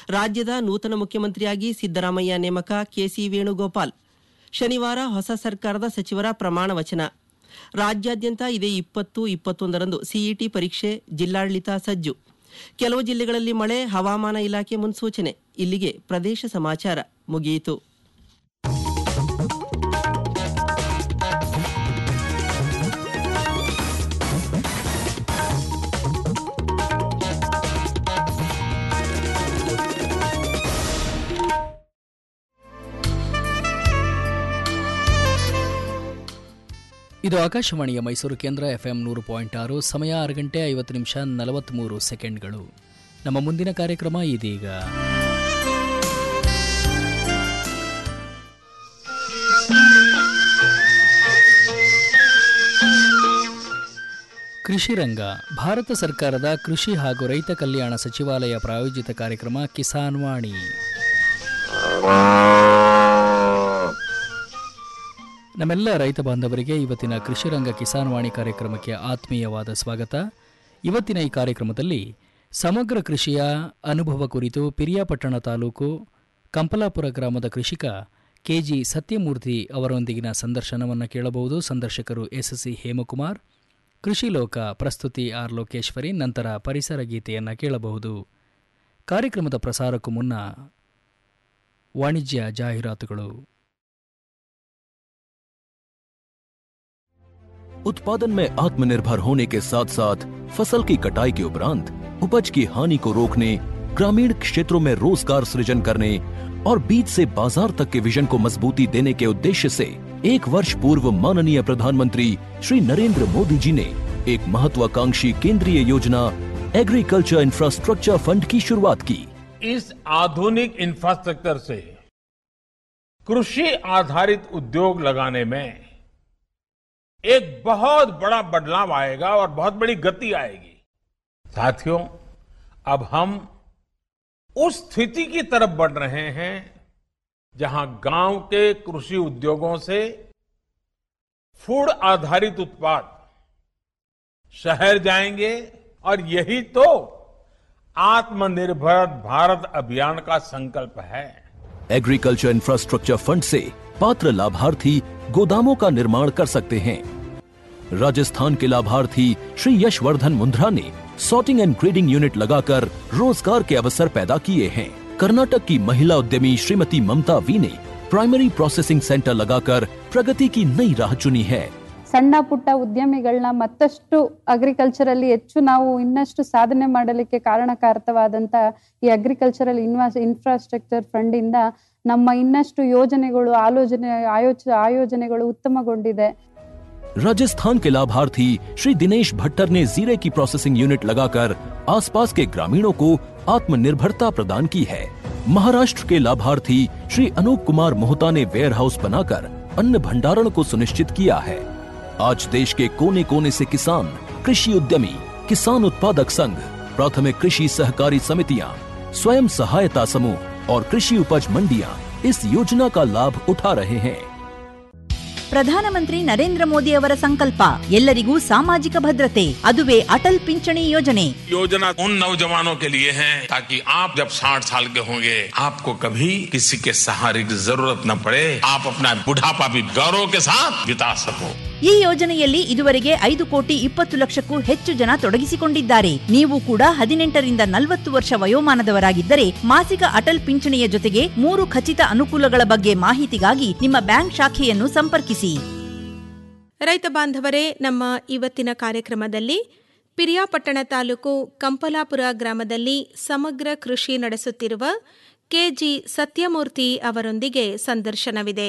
ರಾಜ್ಯದ ನೂತನ ಮುಖ್ಯಮಂತ್ರಿಯಾಗಿ ಸಿದ್ದರಾಮಯ್ಯ ನೇಮಕ ಕೆಸಿ ವೇಣುಗೋಪಾಲ್ ಶನಿವಾರ ಹೊಸ ಸರ್ಕಾರದ ಸಚಿವರ ಪ್ರಮಾಣ ವಚನ ರಾಜ್ಯಾದ್ಯಂತ ಇದೇ ಇಪ್ಪತ್ತು ಇಪ್ಪತ್ತೊಂದರಂದು ಸಿಇಟಿ ಪರೀಕ್ಷೆ ಜಿಲ್ಲಾಡಳಿತ ಸಜ್ಜು ಕೆಲವು ಜಿಲ್ಲೆಗಳಲ್ಲಿ ಮಳೆ ಹವಾಮಾನ ಇಲಾಖೆ ಮುನ್ಸೂಚನೆ ಇಲ್ಲಿಗೆ ಪ್ರದೇಶ ಸಮಾಚಾರ ಮುಗಿಯಿತು ಇದು ಆಕಾಶವಾಣಿಯ ಮೈಸೂರು ಕೇಂದ್ರ ಎಫ್ಎಂ ನೂರು ಪಾಯಿಂಟ್ ಆರು ಸಮಯ ಆರು ಗಂಟೆ ಐವತ್ತು ನಿಮಿಷ ನಲವತ್ತ್ಮೂರು ಸೆಕೆಂಡ್ಗಳು ನಮ್ಮ ಮುಂದಿನ ಕಾರ್ಯಕ್ರಮ ಇದೀಗ ಕೃಷಿ ರಂಗ ಭಾರತ ಸರ್ಕಾರದ ಕೃಷಿ ಹಾಗೂ ರೈತ ಕಲ್ಯಾಣ ಸಚಿವಾಲಯ ಪ್ರಾಯೋಜಿತ ಕಾರ್ಯಕ್ರಮ ಕಿಸಾನ್ ವಾಣಿ ನಮ್ಮೆಲ್ಲ ರೈತ ಬಾಂಧವರಿಗೆ ಇವತ್ತಿನ ಕೃಷಿ ರಂಗ ಕಿಸಾನ್ ವಾಣಿ ಕಾರ್ಯಕ್ರಮಕ್ಕೆ ಆತ್ಮೀಯವಾದ ಸ್ವಾಗತ ಇವತ್ತಿನ ಈ ಕಾರ್ಯಕ್ರಮದಲ್ಲಿ ಸಮಗ್ರ ಕೃಷಿಯ ಅನುಭವ ಕುರಿತು ಪಿರಿಯಾಪಟ್ಟಣ ತಾಲೂಕು ಕಂಪಲಾಪುರ ಗ್ರಾಮದ ಕೃಷಿಕ ಕೆಜಿ ಸತ್ಯಮೂರ್ತಿ ಅವರೊಂದಿಗಿನ ಸಂದರ್ಶನವನ್ನು ಕೇಳಬಹುದು ಸಂದರ್ಶಕರು ಎಸ್ ಸಿ ಹೇಮಕುಮಾರ್ ಕೃಷಿ ಲೋಕ ಪ್ರಸ್ತುತಿ ಆರ್ ಲೋಕೇಶ್ವರಿ ನಂತರ ಪರಿಸರ ಗೀತೆಯನ್ನು ಕೇಳಬಹುದು ಕಾರ್ಯಕ್ರಮದ ಪ್ರಸಾರಕ್ಕೂ ಮುನ್ನ ವಾಣಿಜ್ಯ ಜಾಹೀರಾತುಗಳು उत्पादन में आत्मनिर्भर होने के साथ साथ फसल की कटाई के उपरांत उपज की हानि को रोकने ग्रामीण क्षेत्रों में रोजगार सृजन करने और बीज से बाजार तक के विजन को मजबूती देने के उद्देश्य से एक वर्ष पूर्व माननीय प्रधानमंत्री श्री नरेंद्र मोदी जी ने एक महत्वाकांक्षी केंद्रीय योजना एग्रीकल्चर इंफ्रास्ट्रक्चर फंड की शुरुआत की इस आधुनिक इंफ्रास्ट्रक्चर से कृषि आधारित उद्योग लगाने में एक बहुत बड़ा बदलाव आएगा और बहुत बड़ी गति आएगी साथियों अब हम उस स्थिति की तरफ बढ़ रहे हैं जहां गांव के कृषि उद्योगों से फूड आधारित उत्पाद शहर जाएंगे और यही तो आत्मनिर्भर भारत अभियान का संकल्प है एग्रीकल्चर इंफ्रास्ट्रक्चर फंड से पात्र लाभार्थी गोदामों का निर्माण कर सकते हैं राजस्थान के लाभार्थी श्री यशवर्धन मुंद्रा ने सॉर्टिंग एंड ग्रेडिंग यूनिट लगाकर रोजगार के अवसर पैदा किए हैं कर्नाटक की महिला उद्यमी श्रीमती ममता वी ने प्राइमरी प्रोसेसिंग सेंटर लगाकर प्रगति की नई राह चुनी है ಸಣ್ಣ ಪುಟ್ಟ ಉದ್ಯಮಿಗಳನ್ನ ಮತ್ತಷ್ಟು ಅಗ್ರಿಕಲ್ಚರಲ್ಲಿ ಹೆಚ್ಚು ನಾವು ಇನ್ನಷ್ಟು ಸಾಧನೆ ಮಾಡಲಿಕ್ಕೆ ಕಾರಣಕಾರಕವಾದಂತ ಈ ಅಗ್ರಿಕಲ್ಚರಲ್ ಇನ್ವಾಸ್ ಇನ್ಫ್ರಾಸ್ಟ್ರಕ್ಚರ್ ಫಂಡ್ ಇಂದ ನಮ್ಮ ಇನ್ನಷ್ಟು ಯೋಜನೆಗಳು ಆಲೋಚನೆ ಆಯೋಚ ಆಯೋಜನೆಗಳು ಉತ್ತಮಗೊಂಡಿದೆ राजस्थान के लाभार्थी श्री दिनेश भट्टर ने जीरे की प्रोसेसिंग यूनिट लगाकर आसपास के ग्रामीणों को आत्मनिर्भरता प्रदान की है महाराष्ट्र के लाभार्थी श्री अनूप कुमार मोहता ने वेयर हाउस बनाकर अन्न भंडारण को सुनिश्चित किया है आज देश के कोने कोने से किसान कृषि उद्यमी किसान उत्पादक संघ प्राथमिक कृषि सहकारी समितियां स्वयं सहायता समूह और कृषि उपज मंडियां इस योजना का लाभ उठा रहे हैं ಪ್ರಧಾನಮಂತ್ರಿ ನರೇಂದ್ರ ಮೋದಿ ಅವರ ಸಂಕಲ್ಪ ಎಲ್ಲರಿಗೂ ಸಾಮಾಜಿಕ ಭದ್ರತೆ ಅದುವೇ ಅಟಲ್ ಪಿಂಚಣಿ ಯೋಜನೆ योजना उन नौजवानों के लिए है ताकि आप जब 60 साल के होंगे आपको कभी किसी के सहारे की जरूरत न पड़े आप अपना बुढ़ापा भी गौरव के साथ बिता सको ಈ ಯೋಜನೆಯಲ್ಲಿ ಇದುವರೆಗೆ ಐದು ಕೋಟಿ ಇಪ್ಪತ್ತು ಲಕ್ಷಕ್ಕೂ ಹೆಚ್ಚು ಜನ ತೊಡಗಿಸಿಕೊಂಡಿದ್ದಾರೆ ನೀವು ಕೂಡ ಹದಿನೆಂಟರಿಂದ ನಲವತ್ತು ವರ್ಷ ವಯೋಮಾನದವರಾಗಿದ್ದರೆ ಮಾಸಿಕ ಅಟಲ್ ಪಿಂಚಣಿಯ ಜೊತೆಗೆ ಮೂರು ಖಚಿತ ಅನುಕೂಲಗಳ ಬಗ್ಗೆ ಮಾಹಿತಿಗಾಗಿ ನಿಮ್ಮ ಬ್ಯಾಂಕ್ ಶಾಖೆಯನ್ನು ಸಂಪರ್ಕಿಸಿ ರೈತ ಬಾಂಧವರೇ ನಮ್ಮ ಇವತ್ತಿನ ಕಾರ್ಯಕ್ರಮದಲ್ಲಿ ಪಿರಿಯಾಪಟ್ಟಣ ತಾಲೂಕು ಕಂಪಲಾಪುರ ಗ್ರಾಮದಲ್ಲಿ ಸಮಗ್ರ ಕೃಷಿ ನಡೆಸುತ್ತಿರುವ ಕೆಜಿ ಸತ್ಯಮೂರ್ತಿ ಅವರೊಂದಿಗೆ ಸಂದರ್ಶನವಿದೆ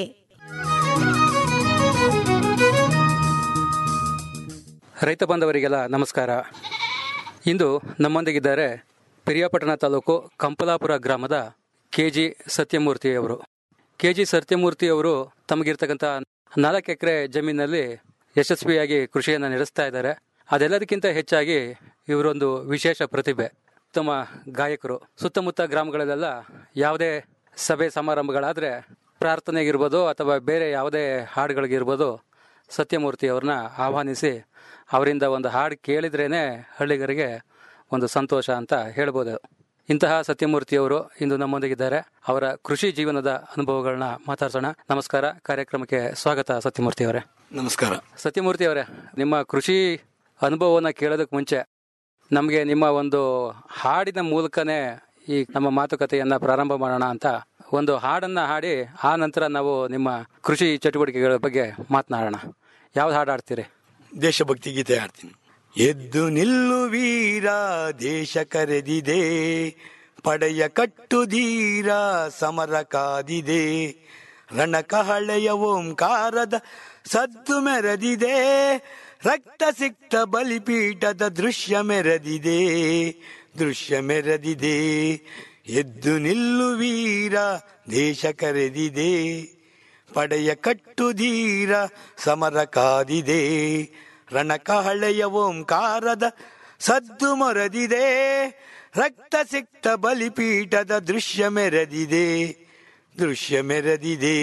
ರೈತ ಬಾಂಧವರಿಗೆಲ್ಲ ನಮಸ್ಕಾರ ಇಂದು ನಮ್ಮೊಂದಿಗಿದ್ದಾರೆ ಪಿರಿಯಾಪಟ್ಟಣ ತಾಲೂಕು ಕಂಪಲಾಪುರ ಗ್ರಾಮದ ಕೆ ಜಿ ಸತ್ಯಮೂರ್ತಿಯವರು ಕೆ ಜಿ ಸತ್ಯಮೂರ್ತಿಯವರು ತಮಗಿರ್ತಕ್ಕಂಥ ನಾಲ್ಕು ಎಕರೆ ಜಮೀನಲ್ಲಿ ಯಶಸ್ವಿಯಾಗಿ ಕೃಷಿಯನ್ನು ನಡೆಸ್ತಾ ಇದ್ದಾರೆ ಅದೆಲ್ಲದಕ್ಕಿಂತ ಹೆಚ್ಚಾಗಿ ಇವರೊಂದು ವಿಶೇಷ ಪ್ರತಿಭೆ ಉತ್ತಮ ಗಾಯಕರು ಸುತ್ತಮುತ್ತ ಗ್ರಾಮಗಳಲ್ಲೆಲ್ಲ ಯಾವುದೇ ಸಭೆ ಸಮಾರಂಭಗಳಾದರೆ ಪ್ರಾರ್ಥನೆಗಿರ್ಬೋದು ಅಥವಾ ಬೇರೆ ಯಾವುದೇ ಹಾಡುಗಳಿಗಿರ್ಬೋದು ಸತ್ಯಮೂರ್ತಿ ಅವ್ರನ್ನ ಆಹ್ವಾನಿಸಿ ಅವರಿಂದ ಒಂದು ಹಾಡು ಕೇಳಿದ್ರೇನೆ ಹಳ್ಳಿಗರಿಗೆ ಒಂದು ಸಂತೋಷ ಅಂತ ಹೇಳ್ಬೋದು ಇಂತಹ ಸತ್ಯಮೂರ್ತಿಯವರು ಇಂದು ನಮ್ಮೊಂದಿಗಿದ್ದಾರೆ ಅವರ ಕೃಷಿ ಜೀವನದ ಅನುಭವಗಳನ್ನ ಮಾತಾಡ್ಸೋಣ ನಮಸ್ಕಾರ ಕಾರ್ಯಕ್ರಮಕ್ಕೆ ಸ್ವಾಗತ ಸತ್ಯಮೂರ್ತಿ ಅವರೇ ನಮಸ್ಕಾರ ಸತ್ಯಮೂರ್ತಿ ಅವರೇ ನಿಮ್ಮ ಕೃಷಿ ಅನುಭವವನ್ನು ಕೇಳೋದಕ್ಕೆ ಮುಂಚೆ ನಮಗೆ ನಿಮ್ಮ ಒಂದು ಹಾಡಿನ ಮೂಲಕನೇ ಈ ನಮ್ಮ ಮಾತುಕತೆಯನ್ನ ಪ್ರಾರಂಭ ಮಾಡೋಣ ಅಂತ ಒಂದು ಹಾಡನ್ನ ಹಾಡಿ ಆ ನಂತರ ನಾವು ನಿಮ್ಮ ಕೃಷಿ ಚಟುವಟಿಕೆಗಳ ಬಗ್ಗೆ ಮಾತನಾಡೋಣ ಯಾವ್ದು ಹಾಡು ಹಾಡ್ತೀರಿ ದೇಶಭಕ್ತಿ ಗೀತೆ ಹಾಡ್ತೀನಿ ಎದ್ದು ನಿಲ್ಲು ವೀರ ದೇಶ ಕರೆದಿದೆ ಪಡೆಯ ಕಟ್ಟು ಧೀರ ಸಮರ ಕಾದಿದೆ ರಣಕಹಳೆಯ ಓಂಕಾರದ ಸದ್ದು ಮೆರೆದಿದೆ ರಕ್ತ ಸಿಕ್ತ ಬಲಿಪೀಠದ ದೃಶ್ಯ ಮೆರೆದಿದೆ ದೃಶ್ಯ ಮೆರೆದಿದೆ ಎದ್ದು ನಿಲ್ಲು ವೀರ ದೇಶ ಕರೆದಿದೆ ಪಡೆಯ ಕಟ್ಟು ಧೀರ ಸಮರ ಕಾದಿದೆ ರಣಕಹಳೆಯ ಓಂಕಾರದ ಸದ್ದು ಮೊರೆದಿದೆ ರಕ್ತ ಸಿಕ್ತ ಬಲಿಪೀಠದ ದೃಶ್ಯ ಮೆರೆದಿದೆ ದೃಶ್ಯ ಮೆರೆದಿದೆ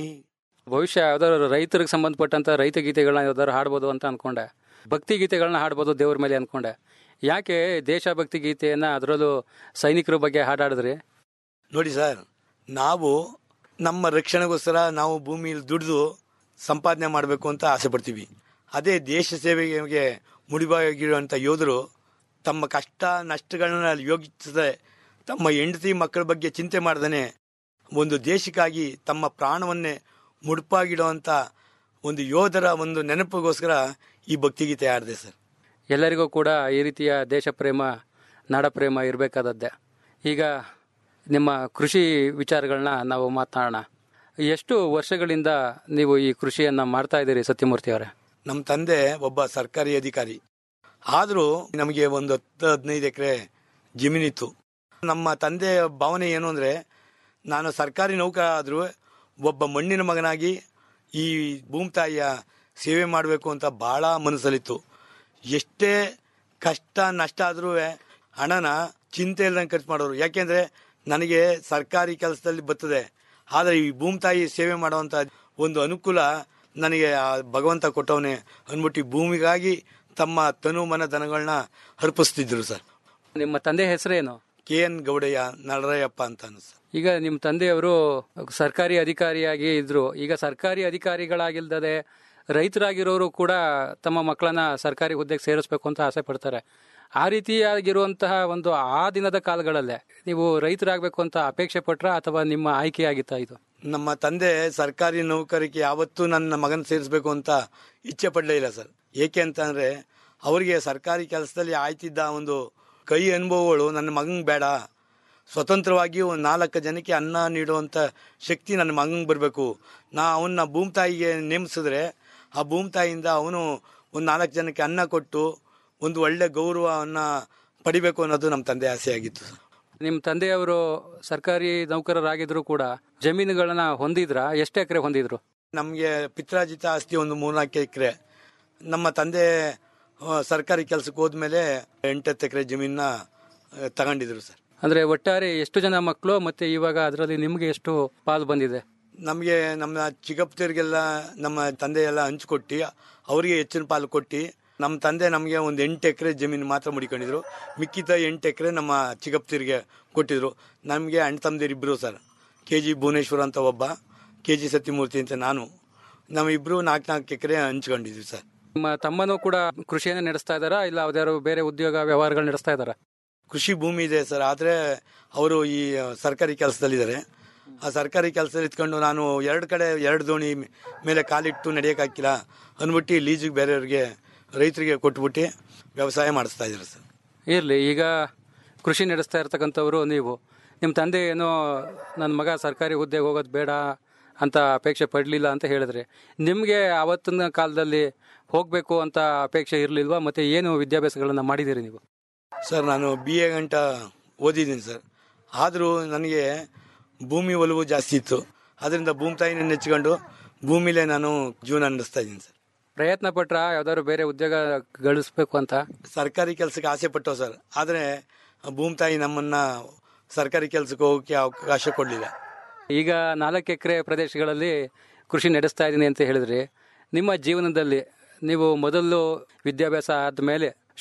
ಭವಿಷ್ಯ ಯಾವ್ದಾದ್ರು ರೈತರಿಗೆ ಸಂಬಂಧಪಟ್ಟಂತ ರೈತ ಗೀತೆಗಳನ್ನ ಯಾವ್ದಾದ್ರು ಹಾಡ್ಬೋದು ಅಂತ ಅನ್ಕೊಂಡೆ ಭಕ್ತಿ ಗೀತೆಗಳನ್ನ ಹಾಡ್ಬೋದು ದೇವ್ರ ಮೇಲೆ ಅನ್ಕೊಂಡೆ ಯಾಕೆ ದೇಶಭಕ್ತಿ ಗೀತೆಯನ್ನ ಅದರಲ್ಲೂ ಸೈನಿಕರ ಬಗ್ಗೆ ಹಾಡಾಡಿದ್ರಿ ನೋಡಿ ಸರ್ ನಾವು ನಮ್ಮ ರಕ್ಷಣೆಗೋಸ್ಕರ ನಾವು ಭೂಮಿಯಲ್ಲಿ ದುಡಿದು ಸಂಪಾದನೆ ಮಾಡಬೇಕು ಅಂತ ಆಸೆ ಪಡ್ತೀವಿ ಅದೇ ದೇಶ ಸೇವೆಗೆ ಮುಡಿಬಾಗಿರುವಂಥ ಯೋಧರು ತಮ್ಮ ಕಷ್ಟ ನಷ್ಟಗಳನ್ನ ಯೋಗಿಸದೆ ತಮ್ಮ ಹೆಂಡತಿ ಮಕ್ಕಳ ಬಗ್ಗೆ ಚಿಂತೆ ಮಾಡ್ದೇ ಒಂದು ದೇಶಕ್ಕಾಗಿ ತಮ್ಮ ಪ್ರಾಣವನ್ನೇ ಮುಡುಪಾಗಿಡುವಂಥ ಒಂದು ಯೋಧರ ಒಂದು ನೆನಪಿಗೋಸ್ಕರ ಈ ಭಕ್ತಿಗೀತೆ ಹಾಡಿದೆ ಸರ್ ಎಲ್ಲರಿಗೂ ಕೂಡ ಈ ರೀತಿಯ ದೇಶ ಪ್ರೇಮ ನಾಡ ಪ್ರೇಮ ಇರಬೇಕಾದದ್ದೇ ಈಗ ನಿಮ್ಮ ಕೃಷಿ ವಿಚಾರಗಳನ್ನ ನಾವು ಮಾತನಾಡೋಣ ಎಷ್ಟು ವರ್ಷಗಳಿಂದ ನೀವು ಈ ಕೃಷಿಯನ್ನ ಮಾಡ್ತಾ ಇದ್ದೀರಿ ಸತ್ಯಮೂರ್ತಿ ಅವರೇ ನಮ್ಮ ತಂದೆ ಒಬ್ಬ ಸರ್ಕಾರಿ ಅಧಿಕಾರಿ ಆದರೂ ನಮಗೆ ಒಂದು ಹತ್ತು ಹದಿನೈದು ಎಕರೆ ಜಮೀನಿತ್ತು ನಮ್ಮ ತಂದೆಯ ಭಾವನೆ ಏನು ಅಂದರೆ ನಾನು ಸರ್ಕಾರಿ ನೌಕರ ಆದರೂ ಒಬ್ಬ ಮಣ್ಣಿನ ಮಗನಾಗಿ ಈ ಭೂಮಿ ತಾಯಿಯ ಸೇವೆ ಮಾಡಬೇಕು ಅಂತ ಭಾಳ ಮನಸ್ಸಲ್ಲಿತ್ತು ಎಷ್ಟೇ ಕಷ್ಟ ನಷ್ಟ ಆದರೂ ಹಣನ ಚಿಂತೆ ಇಲ್ದಂಗೆ ಖರ್ಚು ಮಾಡೋರು ಯಾಕೆಂದರೆ ನನಗೆ ಸರ್ಕಾರಿ ಕೆಲಸದಲ್ಲಿ ಬರ್ತದೆ ಆದರೆ ಈ ಭೂಮಿ ತಾಯಿ ಸೇವೆ ಮಾಡುವಂಥ ಒಂದು ಅನುಕೂಲ ನನಗೆ ಆ ಭಗವಂತ ಕೊಟ್ಟವನೇ ಅಂದ್ಬಿಟ್ಟು ಈ ಭೂಮಿಗಾಗಿ ತಮ್ಮ ತನು ಮನ ದನಗಳನ್ನ ಅರ್ಪಿಸ್ತಿದ್ರು ಸರ್ ನಿಮ್ಮ ತಂದೆ ಹೆಸರೇನು ಕೆ ಎನ್ ಗೌಡಯ್ಯ ನಳರಯ್ಯಪ್ಪ ಅಂತ ಸರ್ ಈಗ ನಿಮ್ಮ ತಂದೆಯವರು ಸರ್ಕಾರಿ ಅಧಿಕಾರಿಯಾಗಿ ಇದ್ರು ಈಗ ಸರ್ಕಾರಿ ಅಧಿಕಾರಿಗಳಾಗಿಲ್ದದೆ ರೈತರಾಗಿರೋರು ಕೂಡ ತಮ್ಮ ಮಕ್ಕಳನ್ನ ಸರ್ಕಾರಿ ಹುದ್ದೆಗೆ ಸೇರಿಸ್ಬೇಕು ಅಂತ ಆಸೆ ಪಡ್ತಾರೆ ಆ ರೀತಿಯಾಗಿರುವಂತಹ ಒಂದು ಆ ದಿನದ ಕಾಲಗಳಲ್ಲೇ ನೀವು ರೈತರಾಗಬೇಕು ಅಂತ ಅಪೇಕ್ಷೆ ಪಟ್ರ ಅಥವಾ ನಿಮ್ಮ ಆಯ್ಕೆಯಾಗಿತ್ತಾ ಇದು ನಮ್ಮ ತಂದೆ ಸರ್ಕಾರಿ ನೌಕರಿಗೆ ಯಾವತ್ತೂ ನನ್ನ ಮಗನ ಸೇರಿಸ್ಬೇಕು ಅಂತ ಇಚ್ಛೆ ಪಡಲೇ ಇಲ್ಲ ಸರ್ ಏಕೆ ಅಂತಂದ್ರೆ ಅವರಿಗೆ ಸರ್ಕಾರಿ ಕೆಲಸದಲ್ಲಿ ಆಯ್ತಿದ್ದ ಒಂದು ಕೈ ಅನುಭವಗಳು ನನ್ನ ಮಗಂಗೆ ಬೇಡ ಸ್ವತಂತ್ರವಾಗಿ ಒಂದು ನಾಲ್ಕು ಜನಕ್ಕೆ ಅನ್ನ ನೀಡುವಂಥ ಶಕ್ತಿ ನನ್ನ ಮಗಂಗೆ ಬರಬೇಕು ನಾ ಅವನ್ನ ಭೂಮಿ ತಾಯಿಗೆ ನೇಮಿಸಿದ್ರೆ ಆ ಭೂಮಿ ತಾಯಿಯಿಂದ ಅವನು ಒಂದು ನಾಲ್ಕು ಜನಕ್ಕೆ ಅನ್ನ ಕೊಟ್ಟು ಒಂದು ಒಳ್ಳೆ ಗೌರವವನ್ನು ಪಡಿಬೇಕು ಅನ್ನೋದು ನಮ್ಮ ತಂದೆ ಆಸೆ ಆಗಿತ್ತು ಸರ್ ನಿಮ್ಮ ತಂದೆಯವರು ಸರ್ಕಾರಿ ನೌಕರರಾಗಿದ್ರು ಕೂಡ ಜಮೀನುಗಳನ್ನ ಹೊಂದಿದ್ರ ಎಷ್ಟು ಎಕರೆ ಹೊಂದಿದ್ರು ನಮಗೆ ಪಿತ್ರಾಜಿತ ಆಸ್ತಿ ಒಂದು ಮೂರ್ನಾಲ್ಕು ಎಕರೆ ನಮ್ಮ ತಂದೆ ಆ, ಸರ್ಕಾರಿ ಕೆಲಸಕ್ಕೆ ಹೋದ್ಮೇಲೆ ಎಂಟತ್ತು ಎಕರೆ ಜಮೀನ ತಗೊಂಡಿದ್ರು ಸರ್ ಅಂದ್ರೆ ಒಟ್ಟಾರೆ ಎಷ್ಟು ಜನ ಮಕ್ಕಳು ಮತ್ತೆ ಇವಾಗ ಅದರಲ್ಲಿ ನಿಮ್ಗೆ ಎಷ್ಟು ಪಾಲು ಬಂದಿದೆ ನಮಗೆ ನಮ್ಮ ಚಿಕ್ಕಪ್ಪತಿಯರಿಗೆಲ್ಲ ನಮ್ಮ ತಂದೆ ಎಲ್ಲ ಹಂಚ್ಕೊಟ್ಟು ಅವರಿಗೆ ಹೆಚ್ಚಿನ ಪಾಲು ಕೊಟ್ಟು ನಮ್ಮ ತಂದೆ ನಮಗೆ ಒಂದು ಎಂಟು ಎಕರೆ ಜಮೀನು ಮಾತ್ರ ಮುಡಿಕೊಂಡಿದ್ರು ಮಿಕ್ಕಿದ ಎಂಟು ಎಕರೆ ನಮ್ಮ ಚಿಕ್ಕಪ್ಪತಿಯರಿಗೆ ಕೊಟ್ಟಿದ್ರು ನಮಗೆ ಅಣ್ಣ ತಮ್ಮದಿರು ಇಬ್ಬರು ಸರ್ ಕೆ ಜಿ ಭುವನೇಶ್ವರ ಅಂತ ಒಬ್ಬ ಕೆ ಜಿ ಸತ್ಯಮೂರ್ತಿ ಅಂತ ನಾನು ನಮ್ಮಿಬ್ರು ನಾಲ್ಕು ನಾಲ್ಕು ಎಕರೆ ಹಂಚ್ಕೊಂಡಿದ್ವಿ ಸರ್ ನಿಮ್ಮ ತಮ್ಮನೂ ಕೂಡ ಕೃಷಿಯನ್ನ ನಡೆಸ್ತಾ ಇದ್ದಾರಾ ಇಲ್ಲ ಯಾವ್ದಾದ್ರು ಬೇರೆ ಉದ್ಯೋಗ ವ್ಯವಹಾರಗಳು ನಡೆಸ್ತಾ ಇದ್ದಾರಾ ಕೃಷಿ ಭೂಮಿ ಇದೆ ಸರ್ ಆದರೆ ಅವರು ಈ ಸರ್ಕಾರಿ ಕೆಲಸದಲ್ಲಿದ್ದಾರೆ ಆ ಸರ್ಕಾರಿ ಕೆಲಸದಲ್ಲಿ ಇತ್ಕೊಂಡು ನಾನು ಎರಡು ಕಡೆ ಎರಡು ದೋಣಿ ಮೇಲೆ ಕಾಲಿಟ್ಟು ನಡೆಯೋಕ್ಕಾಗಿಲ್ಲ ಅಂದ್ಬಿಟ್ಟು ಲೀಜಿಗೆ ಬೇರೆಯವ್ರಿಗೆ ರೈತರಿಗೆ ಕೊಟ್ಬಿಟ್ಟು ವ್ಯವಸಾಯ ಮಾಡಿಸ್ತಾ ಇದ್ದಾರೆ ಸರ್ ಇರ್ಲಿ ಈಗ ಕೃಷಿ ನಡೆಸ್ತಾ ಇರ್ತಕ್ಕಂಥವ್ರು ನೀವು ನಿಮ್ಮ ತಂದೆ ಏನೋ ನನ್ನ ಮಗ ಸರ್ಕಾರಿ ಹುದ್ದೆಗೆ ಹೋಗೋದು ಬೇಡ ಅಂತ ಅಪೇಕ್ಷೆ ಪಡಲಿಲ್ಲ ಅಂತ ಹೇಳಿದ್ರಿ ನಿಮಗೆ ಆವತ್ತಿನ ಕಾಲದಲ್ಲಿ ಹೋಗಬೇಕು ಅಂತ ಅಪೇಕ್ಷೆ ಇರಲಿಲ್ವಾ ಮತ್ತೆ ಏನು ವಿದ್ಯಾಭ್ಯಾಸಗಳನ್ನ ಮಾಡಿದ್ದೀರಿ ನೀವು ಸರ್ ನಾನು ಬಿ ಎ ಗಂಟ ಓದಿದ್ದೀನಿ ಸರ್ ಆದರೂ ನನಗೆ ಭೂಮಿ ಒಲವು ಜಾಸ್ತಿ ಇತ್ತು ಅದರಿಂದ ಭೂಮಿ ತಾಯಿನ ನೆಚ್ಕೊಂಡು ಭೂಮಿಲೇ ನಾನು ಜೀವನ ನಡೆಸ್ತಾ ಇದ್ದೀನಿ ಸರ್ ಪ್ರಯತ್ನ ಪಟ್ರ ಯಾವ್ದಾದ್ರು ಬೇರೆ ಉದ್ಯೋಗ ಗಳಿಸ್ಬೇಕು ಅಂತ ಸರ್ಕಾರಿ ಕೆಲಸಕ್ಕೆ ಆಸೆ ಪಟ್ಟವು ಸರ್ ಆದರೆ ಭೂಮಿ ತಾಯಿ ನಮ್ಮನ್ನ ಸರ್ಕಾರಿ ಕೆಲಸಕ್ಕೆ ಹೋಗೋಕ್ಕೆ ಅವಕಾಶ ಕೊಡಲಿಲ್ಲ ಈಗ ನಾಲ್ಕು ಎಕರೆ ಪ್ರದೇಶಗಳಲ್ಲಿ ಕೃಷಿ ನಡೆಸ್ತಾ ಇದ್ದೀನಿ ಅಂತ ಹೇಳಿದ್ರಿ ನಿಮ್ಮ ಜೀವನದಲ್ಲಿ ನೀವು ಮೊದಲು ವಿದ್ಯಾಭ್ಯಾಸ ಆದಮೇಲೆ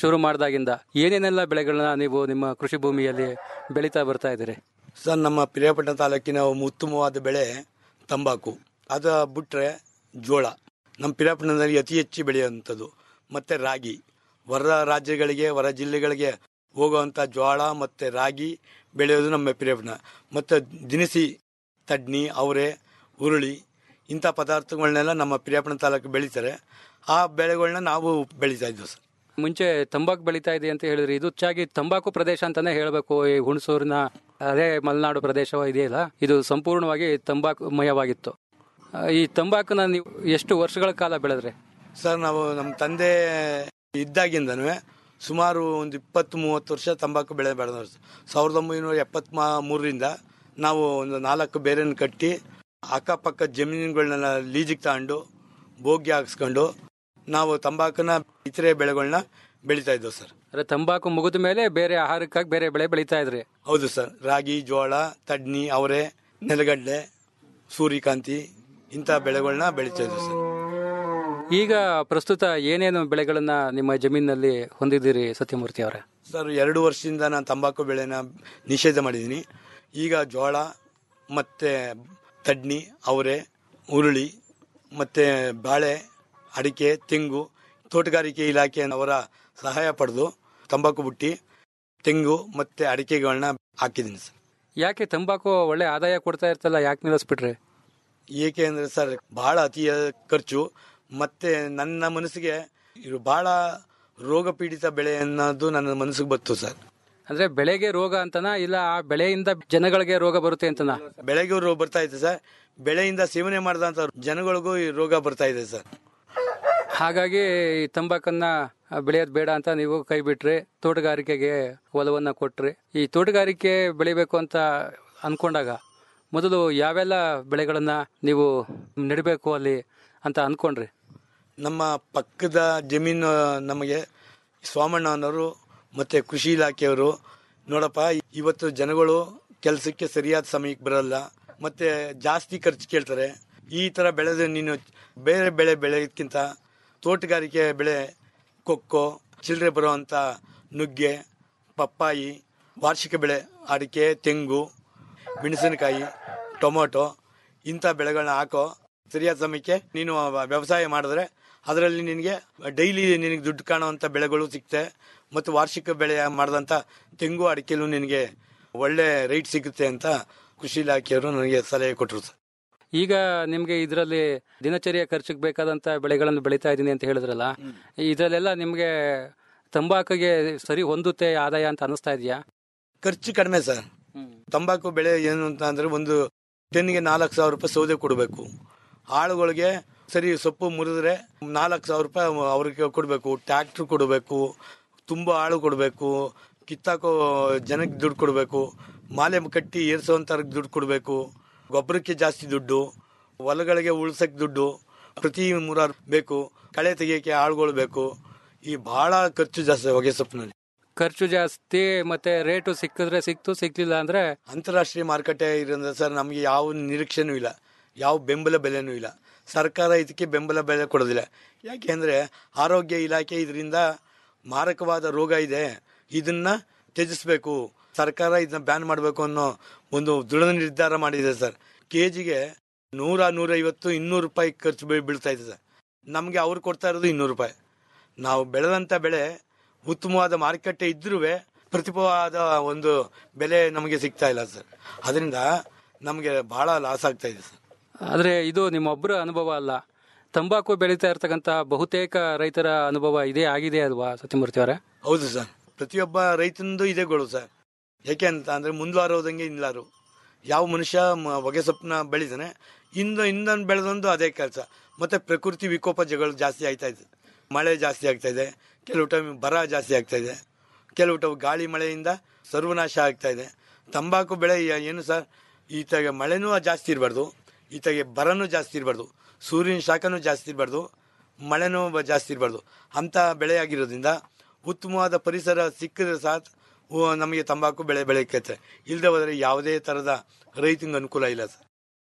ಶುರು ಮಾಡಿದಾಗಿಂದ ಏನೇನೆಲ್ಲ ಬೆಳೆಗಳನ್ನ ನೀವು ನಿಮ್ಮ ಕೃಷಿ ಭೂಮಿಯಲ್ಲಿ ಬೆಳೀತಾ ಬರ್ತಾ ಇದ್ದೀರಿ ಸರ್ ನಮ್ಮ ಪಿರಿಯಾಪಟ್ಟಣ ತಾಲೂಕಿನ ಉತ್ತಮವಾದ ಬೆಳೆ ತಂಬಾಕು ಅದು ಬಿಟ್ರೆ ಜೋಳ ನಮ್ಮ ಪಿರಿಯಾಪಟ್ಟಣದಲ್ಲಿ ಅತಿ ಹೆಚ್ಚು ಬೆಳೆಯುವಂಥದ್ದು ಮತ್ತೆ ರಾಗಿ ಹೊರ ರಾಜ್ಯಗಳಿಗೆ ಹೊರ ಜಿಲ್ಲೆಗಳಿಗೆ ಹೋಗುವಂಥ ಜೋಳ ಮತ್ತೆ ರಾಗಿ ಬೆಳೆಯೋದು ನಮ್ಮ ಪಿರಿಯಾಪಟ್ಟಣ ಮತ್ತು ದಿನಸಿ ತಡ್ನಿ ಅವರೆ ಹುರುಳಿ ಇಂಥ ಪದಾರ್ಥಗಳನ್ನೆಲ್ಲ ನಮ್ಮ ಪಿರಿಯಾಪಟ್ಟಣ ತಾಲೂಕು ಬೆಳೀತಾರೆ ಆ ಬೆಳೆಗಳನ್ನ ನಾವು ಬೆಳೀತಾ ಇದ್ವಿ ಸರ್ ಮುಂಚೆ ತಂಬಾಕು ಬೆಳೀತಾ ಇದೆ ಅಂತ ಹೇಳಿದ್ರಿ ಇದು ಹೆಚ್ಚಾಗಿ ತಂಬಾಕು ಪ್ರದೇಶ ಅಂತಾನೆ ಹೇಳಬೇಕು ಈ ಹುಣಸೂರಿನ ಅದೇ ಮಲೆನಾಡು ಪ್ರದೇಶ ಇದೆಯಲ್ಲ ಇದು ಸಂಪೂರ್ಣವಾಗಿ ತಂಬಾಕು ಮಯವಾಗಿತ್ತು ಆ, ಈ ತಂಬಾಕನ್ನ ನೀವು ಎಷ್ಟು ವರ್ಷಗಳ ಕಾಲ ಬೆಳೆದ್ರಿ ಸರ್ ನಾವು ನಮ್ಮ ತಂದೆ ಇದ್ದಾಗಿಂದನೂ ಸುಮಾರು ಒಂದು ಇಪ್ಪತ್ತು ಮೂವತ್ತು ವರ್ಷ ತಂಬಾಕು ಬೆಳೆ ಬೆಳೆದವರು ಸಾವಿರದ ಒಂಬೈನೂರ ಎಪ್ಪತ್ತ್ ಮೂರರಿಂದ ನಾವು ಒಂದು ನಾಲ್ಕು ಬೇರೆನ ಕಟ್ಟಿ ಅಕ್ಕಪಕ್ಕ ಜಮೀನುಗಳನ್ನೆಲ್ಲ ಲೀಜಿಗೆ ತಗೊಂಡು ಬೋಗಿ ಹಾಕ್ಸ್ಕೊಂಡು ನಾವು ತಂಬಾಕನ್ನ ಇತರೆ ಬೆಳೆಗಳನ್ನ ಬೆಳೀತಾ ಇದ್ದೆವು ಸರ್ ಅಂದ್ರೆ ತಂಬಾಕು ಮುಗಿದ ಮೇಲೆ ಬೇರೆ ಆಹಾರಕ್ಕಾಗಿ ಬೇರೆ ಬೆಳೆ ಬೆಳೀತಾ ಇದ್ರಿ ಹೌದು ಸರ್ ರಾಗಿ ಜೋಳ ತಡ್ನಿ ಅವರೆ ನೆಲಗಡಲೆ ಸೂರ್ಯಕಾಂತಿ ಇಂಥ ಬೆಳೆಗಳನ್ನ ಬೆಳೀತಾ ಇದ್ದೆವು ಸರ್ ಈಗ ಪ್ರಸ್ತುತ ಏನೇನು ಬೆಳೆಗಳನ್ನ ನಿಮ್ಮ ಜಮೀನಿನಲ್ಲಿ ಹೊಂದಿದ್ದೀರಿ ಸತ್ಯಮೂರ್ತಿ ಅವರೇ ಸರ್ ಎರಡು ವರ್ಷದಿಂದ ನಾನು ತಂಬಾಕು ಬೆಳೆನ ನಿಷೇಧ ಮಾಡಿದ್ದೀನಿ ಈಗ ಜೋಳ ಮತ್ತು ತಡ್ನಿ ಅವರೆ ಹುರುಳಿ ಮತ್ತು ಬಾಳೆ ಅಡಿಕೆ ತೆಂಗು ತೋಟಗಾರಿಕೆ ಇಲಾಖೆಯವರ ಸಹಾಯ ಪಡೆದು ತಂಬಾಕು ಬುಟ್ಟಿ ತೆಂಗು ಮತ್ತು ಅಡಿಕೆಗಳನ್ನ ಹಾಕಿದ್ದೀನಿ ಸರ್ ಯಾಕೆ ತಂಬಾಕು ಒಳ್ಳೆ ಆದಾಯ ಕೊಡ್ತಾ ಇರ್ತಲ್ಲ ಯಾಕೆ ನಿಲ್ಲಿಸ್ಬಿಟ್ರಿ ಏಕೆ ಅಂದರೆ ಸರ್ ಬಹಳ ಅತಿ ಖರ್ಚು ಮತ್ತು ನನ್ನ ಮನಸ್ಸಿಗೆ ಇದು ಬಹಳ ರೋಗ ಪೀಡಿತ ಬೆಳೆ ಅನ್ನೋದು ನನ್ನ ಮನಸ್ಸಿಗೆ ಬಂತು ಸರ್ ಅಂದ್ರೆ ಬೆಳೆಗೆ ರೋಗ ಅಂತನಾ ಇಲ್ಲ ಆ ಬೆಳೆಯಿಂದ ಜನಗಳಿಗೆ ರೋಗ ಬರುತ್ತೆ ಅಂತನಾ ಬೆಳೆಗೂ ರೋಗ ಬರ್ತಾ ಇದೆ ಸರ್ ಬೆಳೆಯಿಂದ ಸೇವನೆ ಮಾಡಿದಂಥ ಜನಗಳಿಗೂ ಈ ರೋಗ ಬರ್ತಾ ಇದೆ ಸರ್ ಹಾಗಾಗಿ ಈ ತಂಬಾಕನ್ನ ಬೆಳೆಯೋದು ಬೇಡ ಅಂತ ನೀವು ಕೈ ಬಿಟ್ರಿ ತೋಟಗಾರಿಕೆಗೆ ಒಲವನ್ನ ಕೊಟ್ರಿ ಈ ತೋಟಗಾರಿಕೆ ಬೆಳಿಬೇಕು ಅಂತ ಅನ್ಕೊಂಡಾಗ ಮೊದಲು ಯಾವೆಲ್ಲ ಬೆಳೆಗಳನ್ನ ನೀವು ನೆಡಬೇಕು ಅಲ್ಲಿ ಅಂತ ಅನ್ಕೊಂಡ್ರಿ ನಮ್ಮ ಪಕ್ಕದ ಜಮೀನು ನಮಗೆ ಸೋಮಣ್ಣ ಅನ್ನೋರು ಮತ್ತು ಕೃಷಿ ಇಲಾಖೆಯವರು ನೋಡಪ್ಪ ಇವತ್ತು ಜನಗಳು ಕೆಲಸಕ್ಕೆ ಸರಿಯಾದ ಸಮಯಕ್ಕೆ ಬರಲ್ಲ ಮತ್ತೆ ಜಾಸ್ತಿ ಖರ್ಚು ಕೇಳ್ತಾರೆ ಈ ಥರ ಬೆಳೆದ ನೀನು ಬೇರೆ ಬೆಳೆ ಬೆಳೆಯೋದಕ್ಕಿಂತ ತೋಟಗಾರಿಕೆ ಬೆಳೆ ಕೊಕ್ಕೋ ಚಿಲ್ಲರೆ ಬರುವಂಥ ನುಗ್ಗೆ ಪಪ್ಪಾಯಿ ವಾರ್ಷಿಕ ಬೆಳೆ ಅಡಿಕೆ ತೆಂಗು ಮೆಣಸಿನಕಾಯಿ ಟೊಮೊಟೊ ಇಂಥ ಬೆಳೆಗಳನ್ನ ಹಾಕೋ ಸರಿಯಾದ ಸಮಯಕ್ಕೆ ನೀನು ವ್ಯವಸಾಯ ಮಾಡಿದ್ರೆ ಅದರಲ್ಲಿ ನಿನಗೆ ಡೈಲಿ ನಿನಗೆ ದುಡ್ಡು ಕಾಣುವಂಥ ಬೆಳೆಗಳು ಸಿಗುತ್ತೆ ಮತ್ತು ವಾರ್ಷಿಕ ಬೆಳೆ ಮಾಡಿದಂಥ ತೆಂಗು ಅಡಿಕೆಲೂ ನಿನಗೆ ಒಳ್ಳೆ ರೇಟ್ ಸಿಗುತ್ತೆ ಅಂತ ಕೃಷಿ ಇಲಾಖೆಯವರು ನನಗೆ ಸಲಹೆ ಕೊಟ್ಟರು ಸರ್ ಈಗ ನಿಮ್ಗೆ ಇದರಲ್ಲಿ ದಿನಚರಿಯ ಖರ್ಚಿಗೆ ಬೇಕಾದಂತ ಬೆಳೆಗಳನ್ನು ಬೆಳೀತಾ ಇದ್ದೀನಿ ಅಂತ ಹೇಳಿದ್ರಲ್ಲ ಇದರಲ್ಲೆಲ್ಲ ನಿಮ್ಗೆ ತಂಬಾಕಿಗೆ ಸರಿ ಹೊಂದುತ್ತೆ ಆದಾಯ ಅಂತ ಅನಿಸ್ತಾ ಇದೆಯಾ ಖರ್ಚು ಕಡಿಮೆ ಸರ್ ತಂಬಾಕು ಬೆಳೆ ಏನು ಅಂತ ಅಂದ್ರೆ ಒಂದು ಟೆನ್ಗೆ ನಾಲ್ಕು ಸಾವಿರ ರೂಪಾಯಿ ಸೌದೆ ಕೊಡಬೇಕು ಆಳುಗಳಿಗೆ ಸರಿ ಸೊಪ್ಪು ಮುರಿದ್ರೆ ನಾಲ್ಕು ಸಾವಿರ ರೂಪಾಯಿ ಅವ್ರಿಗೆ ಕೊಡಬೇಕು ಟ್ಯಾಕ್ಟ್ರ್ ಕೊಡಬೇಕು ತುಂಬ ಆಳು ಕೊಡಬೇಕು ಕಿತ್ತಾಕೋ ಜನಕ್ಕೆ ದುಡ್ಡು ಕೊಡಬೇಕು ಮಾಲೆ ಕಟ್ಟಿ ಏರ್ಸೋವಂಥವ್ರಿಗೆ ದುಡ್ಡು ಕೊಡಬೇಕು ಗೊಬ್ಬರಕ್ಕೆ ಜಾಸ್ತಿ ದುಡ್ಡು ಹೊಲಗಳಿಗೆ ಉಳ್ಸಕ್ಕೆ ದುಡ್ಡು ಪ್ರತಿ ಮೂರಾರು ಬೇಕು ಕಳೆ ತೆಗಿಯೋಕ್ಕೆ ಆಳುಗಳು ಬೇಕು ಈ ಬಹಳ ಖರ್ಚು ಜಾಸ್ತಿ ಹೊಗೆ ಸೊಪ್ಪಿನಲ್ಲಿ ಖರ್ಚು ಜಾಸ್ತಿ ಮತ್ತೆ ರೇಟು ಸಿಕ್ಕಿದ್ರೆ ಸಿಕ್ತು ಸಿಕ್ಲಿಲ್ಲ ಅಂದ್ರೆ ಅಂತಾರಾಷ್ಟ್ರೀಯ ಮಾರುಕಟ್ಟೆ ಇರೋದ್ರಿಂದ ಸರ್ ನಮಗೆ ಯಾವ ನಿರೀಕ್ಷೆನೂ ಇಲ್ಲ ಯಾವ ಬೆಂಬಲ ಬೆಲೆನೂ ಇಲ್ಲ ಸರ್ಕಾರ ಇದಕ್ಕೆ ಬೆಂಬಲ ಬೆಲೆ ಕೊಡೋದಿಲ್ಲ ಯಾಕೆಂದರೆ ಆರೋಗ್ಯ ಇಲಾಖೆ ಇದರಿಂದ ಮಾರಕವಾದ ರೋಗ ಇದೆ ಇದನ್ನ ತ್ಯಜಿಸಬೇಕು ಸರ್ಕಾರ ಇದನ್ನ ಬ್ಯಾನ್ ಮಾಡಬೇಕು ಅನ್ನೋ ಒಂದು ದೃಢ ನಿರ್ಧಾರ ಮಾಡಿದೆ ಸರ್ ಕೆ ಜಿಗೆ ನೂರ ನೂರೈವತ್ತು ಇನ್ನೂರು ರೂಪಾಯಿ ಖರ್ಚು ಬೀಳ್- ಬೀಳ್ತಾ ಇದೆ ಸರ್ ನಮಗೆ ಅವ್ರು ಕೊಡ್ತಾ ಇರೋದು ಇನ್ನೂರು ರೂಪಾಯಿ ನಾವು ಬೆಳೆದಂಥ ಬೆಳೆ ಉತ್ತಮವಾದ ಮಾರುಕಟ್ಟೆ ಇದ್ರೂ ಪ್ರತಿಭವಾದ ಒಂದು ಬೆಲೆ ನಮಗೆ ಸಿಗ್ತಾ ಇಲ್ಲ ಸರ್ ಅದರಿಂದ ನಮಗೆ ಬಹಳ ಲಾಸ್ ಆಗ್ತಾ ಇದೆ ಸರ್ ಆದ್ರೆ ಇದು ನಿಮ್ಮೊಬ್ಬರ ಅನುಭವ ಅಲ್ಲ ತಂಬಾಕು ಬೆಳೀತಾ ಇರ್ತಕ್ಕಂತ ಬಹುತೇಕ ರೈತರ ಅನುಭವ ಇದೇ ಆಗಿದೆ ಅಲ್ವಾ ಸತ್ಯಮೂರ್ತಿ ಅವರೇ ಹೌದು ಸರ್ ಪ್ರತಿಯೊಬ್ಬ ರೈತನದು ಇದೇ ಗೋಳು ಸರ್ ಯಾಕೆ ಅಂತ ಅಂದ್ರೆ ಮುಂದ್ವಾರೋದಂಗೆ ಇಲ್ಲಾರು ಯಾವ ಮನುಷ್ಯ ಮ- ಹೊಗೆ ಸೊಪ್ಪನ್ನ ಬೆಳಿತಾನೆ ಇಂದು ಇಂದೊಂದು ಬೆಳೆದೊಂದು ಅದೇ ಕೆಲಸ ಮತ್ತೆ ಪ್ರಕೃತಿ ವಿಕೋಪಗಳು ಜಾಸ್ತಿ ಆಗ್ತಾ ಇದೆ ಮಳೆ ಜಾಸ್ತಿ ಆಗ್ತಾ ಇದೆ ಕೆಲವು ಟೈಮ್ ಬರ ಜಾಸ್ತಿ ಆಗ್ತಾ ಇದೆ ಕೆಲವು ಟೈಮ್ ಗಾಳಿ ಮಳೆಯಿಂದ ಸರ್ವನಾಶ ಆಗ್ತಾ ಇದೆ ತಂಬಾಕು ಬೆಳೆ ಯ- ಏನು ಸರ್ ಈತಾಗ ಮಳೆನೂ ಜಾಸ್ತಿ ಇರಬಾರ್ದು ಈತಾಗೆ ಬರನೂ ಜಾಸ್ತಿ ಇರಬಾರ್ದು ಸೂರ್ಯನ ಶಾಖನೂ ಜಾಸ್ತಿ ಇರಬಾರ್ದು ಮಳೆನೂ ಬ- ಜಾಸ್ತಿ ಇರಬಾರ್ದು ಅಂಥ ಬೆಳೆ ಆಗಿರೋದ್ರಿಂದ ಉತ್ತಮವಾದ ಪರಿಸರ ಸಿಕ್ಕಿದ್ರೆ ಸಾತ್ ಉ- ನಮಗೆ ತಂಬಾಕು ಬೆಳೆ ಬೆಳೆಯಕ್ಕೆ ಇಲ್ಲದೆ ಹೋದರೆ ಯಾವುದೇ ಥರದ ರೈತಂಗೆ ಅನುಕೂಲ ಇಲ್ಲ ಸರ್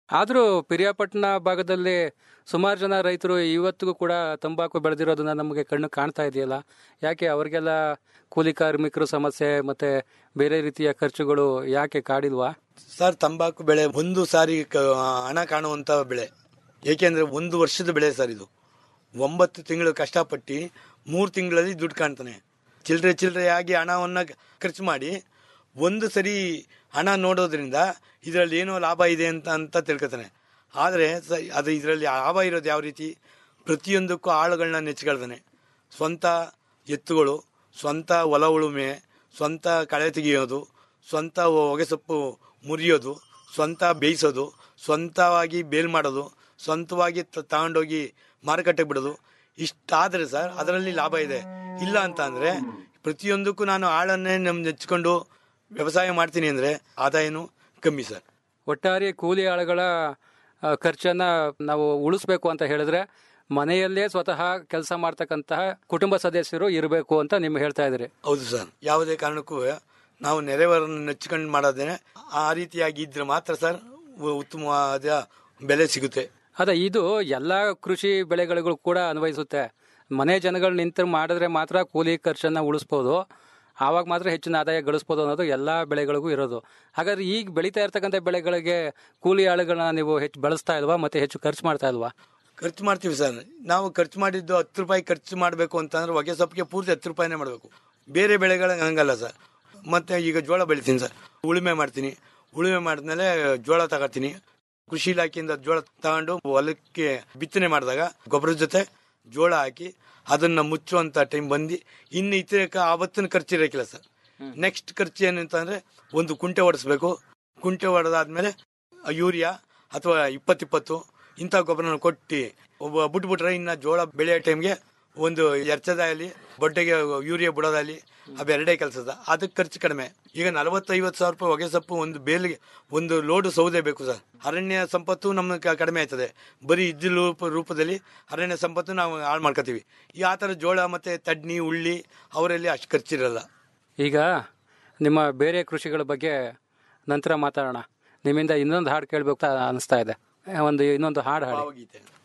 ಆದರೂ ಪಿರಿಯಾಪಟ್ಟಣ ಭಾಗದಲ್ಲಿ ಸುಮಾರು ಜನ ರೈತರು ಇವತ್ತಿಗೂ ಕೂಡ ತಂಬಾಕು ಬೆಳೆದಿರೋದನ್ನ ನಮಗೆ ಕಣ್ಣು ಕಾಣ್ತಾ ಇದೆಯಲ್ಲ ಯಾಕೆ ಅವರಿಗೆಲ್ಲ ಕೂಲಿ ಕಾರ್ಮಿಕರು ಸಮಸ್ಯೆ ಮತ್ತೆ ಬೇರೆ ರೀತಿಯ ಖರ್ಚುಗಳು ಯಾಕೆ ಕಾಡಿಲ್ವಾ ಸರ್ ತಂಬಾಕು ಬೆಳೆ ಒಂದು ಸಾರಿ ಕ- ಹಣ ಕಾಣುವಂತ ಬೆಳೆ ಏಕೆಂದ್ರೆ ಒಂದು ವರ್ಷದ ಬೆಳೆ ಸರ್ ಇದು ಒಂಬತ್ತು ತಿಂಗಳು ಕಷ್ಟಪಟ್ಟು ಮೂರು ತಿಂಗಳಲ್ಲಿ ದುಡ್ಡು ಕಾಣ್ತಾನೆ ಚಿಲ್ಲರೆ ಚಿಲ್ಲರೆಯಾಗಿ ಹಣವನ್ನ ಖರ್ಚು ಮಾಡಿ ಒಂದು ಸರಿ ಹಣ ನೋಡೋದ್ರಿಂದ ಇದರಲ್ಲಿ ಏನೋ ಲಾಭ ಇದೆ ಅಂತ ಅಂತ ತಿಳ್ಕೊತಾನೆ ಆದರೆ ಸ- ಅದು ಇದರಲ್ಲಿ ಲಾಭ ಇರೋದು ಯಾವ ರೀತಿ ಪ್ರತಿಯೊಂದಕ್ಕೂ ಆಳುಗಳನ್ನ ನೆಚ್ಕೊಳ್ತಾನೆ ಸ್ವಂತ ಎತ್ತುಗಳು ಸ್ವಂತ ಹೊಲ ಉಳುಮೆ ಸ್ವಂತ ಕಳೆ ತೆಗೆಯೋದು ಸ್ವಂತ ಹೊಗೆಸೊಪ್ಪು ಮುರಿಯೋದು ಸ್ವಂತ ಬೇಯಿಸೋದು ಸ್ವಂತವಾಗಿ ಬೇಲ್ ಮಾಡೋದು ಸ್ವಂತವಾಗಿ ತ- ತಗೊಂಡೋಗಿ ಮಾರುಕಟ್ಟೆಗೆ ಬಿಡೋದು ಇಷ್ಟಾದರೆ ಸರ್ ಅದರಲ್ಲಿ ಲಾಭ ಇದೆ ಇಲ್ಲ ಅಂತ ಅಂದರೆ ಪ್ರತಿಯೊಂದಕ್ಕೂ ನಾನು ಆಳನ್ನೇ ನಮ್ ನೆಚ್ಕೊಂಡು ವ್ಯವಸಾಯ ಮಾಡ್ತೀನಿ ಅಂದರೆ ಆದಾಯನೂ ಕಮ್ಮಿ ಸರ್ ಒಟ್ಟಾರೆ ಕೂಲಿ ಆಳುಗಳ ಆ, ಖರ್ಚನ್ನ ನಾವು ಉಳಿಸ್ಬೇಕು ಅಂತ ಹೇಳಿದ್ರೆ ಮನೆಯಲ್ಲೇ ಸ್ವತಃ ಕೆಲಸ ಮಾಡ್ತಕ್ಕಂತಹ ಕುಟುಂಬ ಸದಸ್ಯರು ಇರಬೇಕು ಅಂತ ನಿಮ್ ಹೇಳ್ತಾ ಇದ್ರಿ ಹೌದು ಸರ್ ಯಾವುದೇ ಕಾರಣಕ್ಕೂ ನಾವು ನೆರೆಯವರನ್ನು ನೆಚ್ಕೊಂಡು ಮಾಡೋದೇನೆ ಆ ರೀತಿಯಾಗಿ ಇದ್ರೆ ಮಾತ್ರ ಸರ್ ಉ- ಉತ್ತಮವಾದ ಬೆಲೆ ಸಿಗುತ್ತೆ ಅದ ಇದು ಎಲ್ಲಾ ಕೃಷಿ ಬೆಳೆಗಳಿಗೂ ಕೂಡ ಅನ್ವಯಿಸುತ್ತೆ ಮನೆ ಜನಗಳು ನಿಂತು ಮಾಡಿದ್ರೆ ಮಾತ್ರ ಕೂಲಿ ಖರ್ಚನ್ನ ಉಳಿಸ್ಬೋದು ಆವಾಗ ಮಾತ್ರ ಹೆಚ್ಚಿನ ಆದಾಯ ಗಳಿಸ್ಬೋದು ಅನ್ನೋದು ಎಲ್ಲಾ ಬೆಳೆಗಳಿಗೂ ಇರೋದು ಹಾಗಾದ್ರೆ ಈಗ ಬೆಳೀತಾ ಇರ್ತಕ್ಕಂಥ ಬೆಳೆಗಳಿಗೆ ಕೂಲಿ ಆಳುಗಳನ್ನ ನೀವು ಹೆಚ್ಚು ಬಳಸ್ತಾ ಇಲ್ವಾ ಮತ್ತೆ ಹೆಚ್ಚು ಖರ್ಚು ಮಾಡ್ತಾ ಇಲ್ವಾ ಖರ್ಚು ಮಾಡ್ತೀವಿ ಸರ್ ನಾವು ಖರ್ಚು ಮಾಡಿದ್ದು ಹತ್ತು ರೂಪಾಯಿ ಖರ್ಚು ಮಾಡಬೇಕು ಅಂತಂದ್ರೆ ಹೊಗೆ ಸೊಪ್ಪಿಗೆ ಪೂರ್ತಿ ಹತ್ತು ರೂಪಾಯಿನೇ ಮಾಡಬೇಕು ಬೇರೆ ಬೆಳೆಗಳಿಗೆ ಹಂಗಲ್ಲ ಸರ್ ಮತ್ತೆ ಈಗ ಜೋಳ ಬೆಳಿತೀನಿ ಸರ್ ಉಳುಮೆ ಮಾಡ್ತೀನಿ ಉಳುಮೆ ಮಾಡಿದ್ಮೇಲೆ ಜೋಳ ತಗೋತೀನಿ ಕೃಷಿ ಇಲಾಖೆಯಿಂದ ಜೋಳ ತಗೊಂಡು ಹೊಲಕ್ಕೆ ಬಿತ್ತನೆ ಮಾಡಿದಾಗ ಗೊಬ್ಬರದ ಜೊತೆ ಜೋಳ ಹಾಕಿ ಅದನ್ನ ಮುಚ್ಚುವಂತ ಟೈಮ್ ಬಂದು ಇನ್ನು ಇತರಕ ಆವತ್ತಿನ ಖರ್ಚು ಇರೋಕಿಲ್ಲ ಸರ್ ನೆಕ್ಸ್ಟ್ ಖರ್ಚು ಏನಂತಂದ್ರೆ ಒಂದು ಕುಂಟೆ ಹೊಡೆಸ್ಬೇಕು ಕುಂಟೆ ಹೊಡೆದಾದ್ಮೇಲೆ ಯೂರಿಯಾ ಅಥವಾ ಇಪ್ಪತ್ತಿಪ್ಪತ್ತು ಇಂಥ ಗೊಬ್ಬರನ ಕೊಟ್ಟು ಒಬ್ಬ ಬಿಟ್ಬಿಟ್ರೆ ಇನ್ನ ಜೋಳ ಬೆಳೆಯೋ ಟೈಮ್ಗೆ ಒಂದು ಎರ್ಚದಾಗಲಿ ಬೊಟ್ಟೆಗೆ ಯೂರಿಯಾ ಬಿಡೋದಾಗಲಿ ಅವೆರಡೇ ಕೆಲಸದ ಅದಕ್ಕೆ ಖರ್ಚು ಕಡಿಮೆ ಈಗ ನಲವತ್ತೈವತ್ತು ಸಾವಿರ ರೂಪಾಯಿ ಹೊಗೆ ಸೊಪ್ಪು ಒಂದು ಬೇಲಿಗೆ ಒಂದು ಲೋಡು ಸೌದೆ ಬೇಕು ಸರ್ ಅರಣ್ಯ ಸಂಪತ್ತು ನಮ್ಗೆ ಕ- ಕಡಿಮೆ ಆಯ್ತದೆ ಬರೀ ಇದ್ದ ರೂಪ ರೂಪದಲ್ಲಿ ಅರಣ್ಯ ಸಂಪತ್ತು ನಾವು ಹಾಳು ಮಾಡ್ಕೋತೀವಿ ಈ ಆ ಥರ ಜೋಳ ಮತ್ತೆ ತಡ್ನಿ ಉಳ್ಳಿ ಅವರಲ್ಲಿ ಅಷ್ಟು ಖರ್ಚಿರಲ್ಲ ಈಗ ನಿಮ್ಮ ಬೇರೆ ಕೃಷಿಗಳ ಬಗ್ಗೆ ನಂತರ ಮಾತಾಡೋಣ ನಿಮ್ಮಿಂದ ಇನ್ನೊಂದು ಹಾಡು ಕೇಳಬೇಕು ಅಂತ ಅನಿಸ್ತಾ ಇದೆ ಒಂದು ಇನ್ನೊಂದು ಹಾಡು ಹಾಡಿ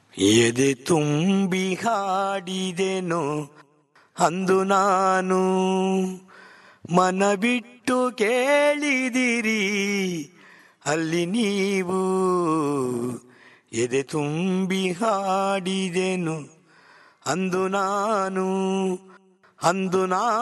ಎದೆ ತುಂಬಿ ಹಾಡಿದೆನು ಅಂದು ನಾನು ಮನ ಬಿಟ್ಟು ಕೇಳಿದಿರಿ ಅಲ್ಲಿ ನೀವು ಎದೆ ತುಂಬಿ ಹಾಡಿದೆನು ಅಂದು ನಾನು ಅಂದು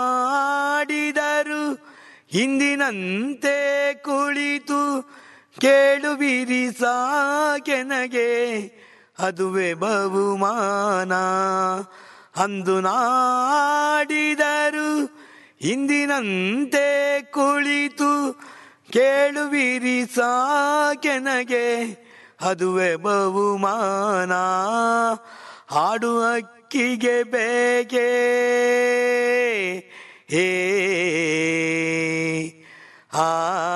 ನಾಡಿದರು ಹಿಂದಿನಂತೆ ಕುಳಿತು ಕೇಳುವಿರಿ ಸಾಕೆನಗೆ ಅದುವೆ ಬಹುಮಾನ ಅಂದು ನಾಡಿದರು ಹಿಂದಿನಂತೆ ಕುಳಿತು ಕೇಳುವಿರಿ ಸಾಕೆನಗೆ ಅದುವೆ ಬಹುಮಾನ ಹಾಡು ಅಕ್ಕಿಗೆ ಬೇಕೆ ಹೇ ಆ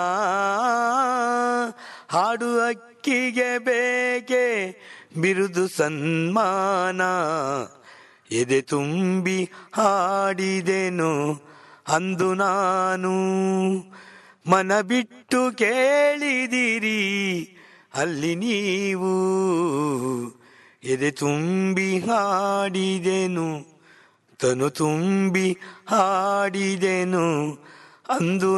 ಹಾಡು ಅಕ್ಕಿಗೆ ಬೇಕೆ ಬಿರುದು ಸನ್ಮಾನ ಎದೆ ತುಂಬಿ ಹಾಡಿದೆನು ಅಂದು ನಾನು ಮನ ಬಿಟ್ಟು ಕೇಳಿದಿರಿ ಅಲ್ಲಿ ನೀವು ಎದೆ ತುಂಬಿ ಹಾಡಿದೆನು ತನು ತುಂಬಿ ಹಾಡಿದೆನು ಅಂದು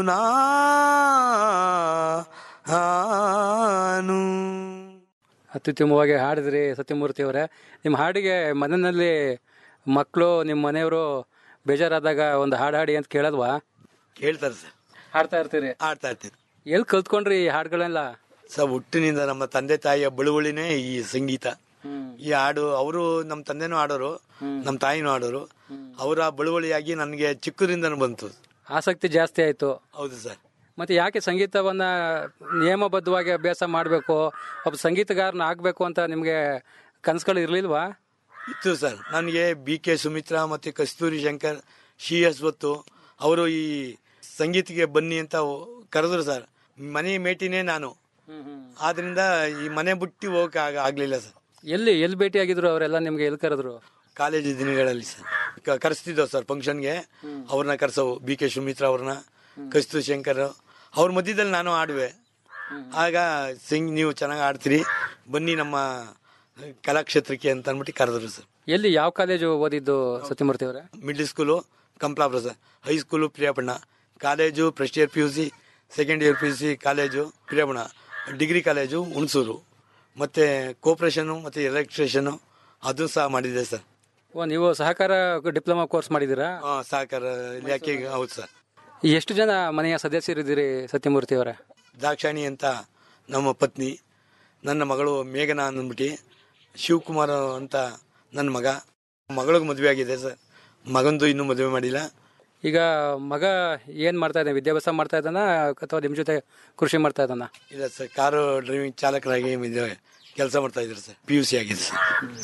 ನಾನು ಅತ್ಯುತ್ತಮವಾಗಿ ಹಾಡಿದ್ರಿ ಸತ್ಯಮೂರ್ತಿ ಅವರೇ ನಿಮ್ಮ ಹಾಡಿಗೆ ಮನೆಯಲ್ಲಿ ಮಕ್ಕಳು ನಿಮ್ಮ ಮನೆಯವರು ಬೇಜಾರಾದಾಗ ಒಂದು ಹಾಡು ಹಾಡಿ ಅಂತ ಕೇಳಲ್ವಾ ಕೇಳ್ತಾರೆ ಸರ್ ಹಾಡ್ತಾ ಇರ್ತೀರಿ ಆಡ್ತಾ ಇರ್ತೀನಿ ಎಲ್ಲಿ ಕಲ್ತ್ಕೊಂಡ್ರಿ ಈ ಹಾಡುಗಳೆಲ್ಲ ಸರ್ ಹುಟ್ಟಿನಿಂದ ನಮ್ಮ ತಂದೆ ತಾಯಿಯ ಬಳುವಳಿನೇ ಈ ಸಂಗೀತ ಈ ಹಾಡು ಅವರು ನಮ್ಮ ತಂದೆನೂ ಆಡೋರು ನಮ್ಮ ತಾಯಿನೂ ಆಡೋರು ಅವರ ಬಳುವಳಿಯಾಗಿ ನನಗೆ ಚಿಕ್ಕದಿಂದನೂ ಬಂತು ಆಸಕ್ತಿ ಜಾಸ್ತಿ ಆಯ್ತು ಹೌದು ಸರ್ ಮತ್ತೆ ಯಾಕೆ ಸಂಗೀತವನ್ನ ನಿಯಮಬದ್ಧವಾಗಿ ಅಭ್ಯಾಸ ಮಾಡಬೇಕು ಒಬ್ಬ ಸಂಗೀತಗಾರನ ಆಗ್ಬೇಕು ಅಂತ ನಿಮಗೆ ಕನಸುಗಳು ಇರ್ಲಿಲ್ವಾ ಇತ್ತು ಸರ್ ನನಗೆ ಬಿ ಕೆ ಸುಮಿತ್ರಾ ಮತ್ತೆ ಕಸ್ತೂರಿ ಶಂಕರ್ ಶ್ರೀ ಅಶ್ವತ್ತು ಅವರು ಈ ಸಂಗೀತಕ್ಕೆ ಬನ್ನಿ ಅಂತ ಕರೆದ್ರು ಸರ್ ಮನೆ ಮೇಟಿನೇ ನಾನು ಆದ್ರಿಂದ ಈ ಮನೆ ಬಿಟ್ಟು ಹೋಗಕ್ಕೆ ಆಗ- ಆಗ್ಲಿಲ್ಲ ಸರ್ ಎಲ್ಲಿ ಎಲ್ಲಿ ಭೇಟಿಯಾಗಿದ್ರು ಅವರೆಲ್ಲ ನಿಮ್ಗೆ ಎಲ್ಲಿ ಕರೆದ್ರು ಕಾಲೇಜು ದಿನಗಳಲ್ಲಿ ಸರ್ ಕ- ಕರೆಸ್ತಿದ್ದವು ಸರ್ ಫಂಕ್ಷನ್ಗೆ ಅವ್ರನ್ನ ಕರೆಸವು ಬಿ ಕೆ ಸುಮಿತ್ರಾ ಅವ್ರನ್ನ ಕಸ್ತೂರಿ ಶಂಕರ್ ಅವ್ರ ಮಧ್ಯದಲ್ಲಿ ನಾನು ಆಡುವೆ ಆಗ ಸಿಂಗ್ ನೀವು ಚೆನ್ನಾಗಿ ಆಡ್ತೀರಿ ಬನ್ನಿ ನಮ್ಮ ಕಲಾಕ್ಷೇತ್ರಕ್ಕೆ ಅಂತ ಅಂದ್ಬಿಟ್ಟು ಕರೆದ್ರು ಸರ್ ಎಲ್ಲಿ ಯಾವ ಕಾಲೇಜು ಓದಿದ್ದು ಸತ್ಯಮೂರ್ತಿ ಅವರೇ middle school Kampalapura sir high school Periyapatna college first year P U C second year P U C college Periyapatna degree college Hunsur ಮತ್ತು ಕೋಪ್ರೇಷನು ಮತ್ತು ಎಲೆಕ್ಟ್ರಿಷಿಯನು ಅದು ಸಹ ಮಾಡಿದೆ ಸರ್ ಓ ನೀವು ಸಹಕಾರ ಡಿಪ್ಲೊಮಾ ಕೋರ್ಸ್ ಮಾಡಿದ್ದೀರಾ ಆ, ಸಹಕಾರ ಇಲಾಖೆ ಹೌದು ಸರ್ ಎಷ್ಟು ಜನ ಮನೆಯ ಸದಸ್ಯರಿದ್ದೀರಿ ಸತ್ಯಮೂರ್ತಿ ಅವರೇ ದಾಕ್ಷಾಣಿ ಅಂತ ನಮ್ಮ ಪತ್ನಿ ನನ್ನ ಮಗಳು ಮೇಘನಾ ಅಂದ್ಬಿಟ್ಟು ಶಿವಕುಮಾರ್ ಅಂತ ನನ್ನ ಮಗ ಮಗಳಿಗೆ ಮದುವೆ ಆಗಿದೆ ಸರ್ ಮಗಂದು ಇನ್ನೂ ಮದುವೆ ಮಾಡಿಲ್ಲ ಈಗ ಮಗ ಏನ್ ಮಾಡ್ತಾ ಇದ್ದಾನೆ ವಿದ್ಯಾಭ್ಯಾಸ ಮಾಡ್ತಾ ಇದ್ದಾನ ಅಥವಾ ನಿಮ್ ಜೊತೆ ಕೃಷಿ ಮಾಡ್ತಾ ಇದ್ದಾನ ಇಲ್ಲ ಸರ್ ಕಾರು ಡ್ರೈವಿಂಗ್ ಚಾಲಕರಾಗಿ ಕೆಲಸ ಮಾಡ್ತಾ ಇದ್ದಾರೆ ಸರ್ ಪಿ ಯು ಸಿ ಆಗಿದೆ ಸರ್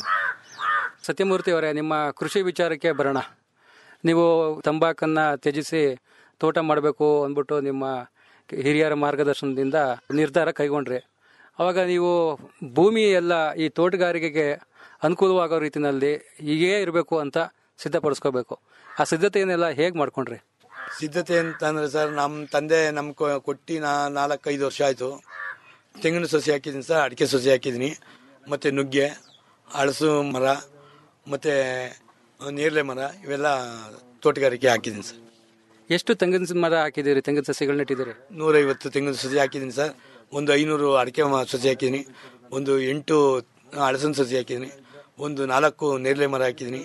ಸತ್ಯಮೂರ್ತಿ ಅವರೇ ನಿಮ್ಮ ಕೃಷಿ ವಿಚಾರಕ್ಕೆ ಬರೋಣ ನೀವು ತಂಬಾಕನ್ನ ತ್ಯಜಿಸಿ ತೋಟ ಮಾಡಬೇಕು ಅಂದ್ಬಿಟ್ಟು ನಿಮ್ಮ ಹಿರಿಯರ ಮಾರ್ಗದರ್ಶನದಿಂದ ನಿರ್ಧಾರ ಕೈಗೊಂಡ್ರಿ ಅವಾಗ ನೀವು ಭೂಮಿ ಎಲ್ಲ ಈ ತೋಟಗಾರಿಕೆಗೆ ಅನುಕೂಲವಾಗೋ ರೀತಿನಲ್ಲಿ ಹೀಗೇ ಇರಬೇಕು ಅಂತ ಸಿದ್ಧಪಡಿಸ್ಕೋಬೇಕು ಆ ಸಿದ್ಧತೆಯನ್ನೆಲ್ಲ ಹೇಗೆ ಮಾಡ್ಕೊಂಡ್ರಿ ಸಿದ್ಧತೆ ಅಂತ ಅಂದ್ರೆ ಸರ್ ನಮ್ಮ ತಂದೆ ನಮ್ ಕೊ- ಕೊಟ್ಟಿ ನಾ ನಾಲ್ಕೈದು ವರ್ಷ ಆಯ್ತು ತೆಂಗಿನ ಸಸಿ ಹಾಕಿದ್ದೀನಿ ಸರ್ ಅಡಿಕೆ ಸಸಿ ಹಾಕಿದ್ದೀನಿ ಮತ್ತೆ ನುಗ್ಗೆ ಹಳಸು ಮರ ಮತ್ತೆ ನೇರಳೆ ಮರ ಇವೆಲ್ಲ ತೋಟಗಾರಿಕೆ ಹಾಕಿದ್ದೀನಿ ಸರ್ ಎಷ್ಟು ತೆಂಗಿನ ಮರ ಹಾಕಿದ್ದೀರಿ ತೆಂಗಿನ ಸಸಿಗಳನ್ನ ಇಟ್ಟಿದ್ದೀರಿ ನೂರೈವತ್ತು ತೆಂಗಿನ ಸಸಿ ಹಾಕಿದ್ದೀನಿ ಸರ್ ಒಂದು ಐನೂರು ಅಡಿಕೆ ಮ- ಸಸಿ ಹಾಕಿದ್ದೀನಿ ಒಂದು ಎಂಟು ಹಳಸಿನ ಸಸಿ ಹಾಕಿದ್ದೀನಿ ಒಂದು ನಾಲ್ಕು ನೇರಳೆ ಮರ ಹಾಕಿದ್ದೀನಿ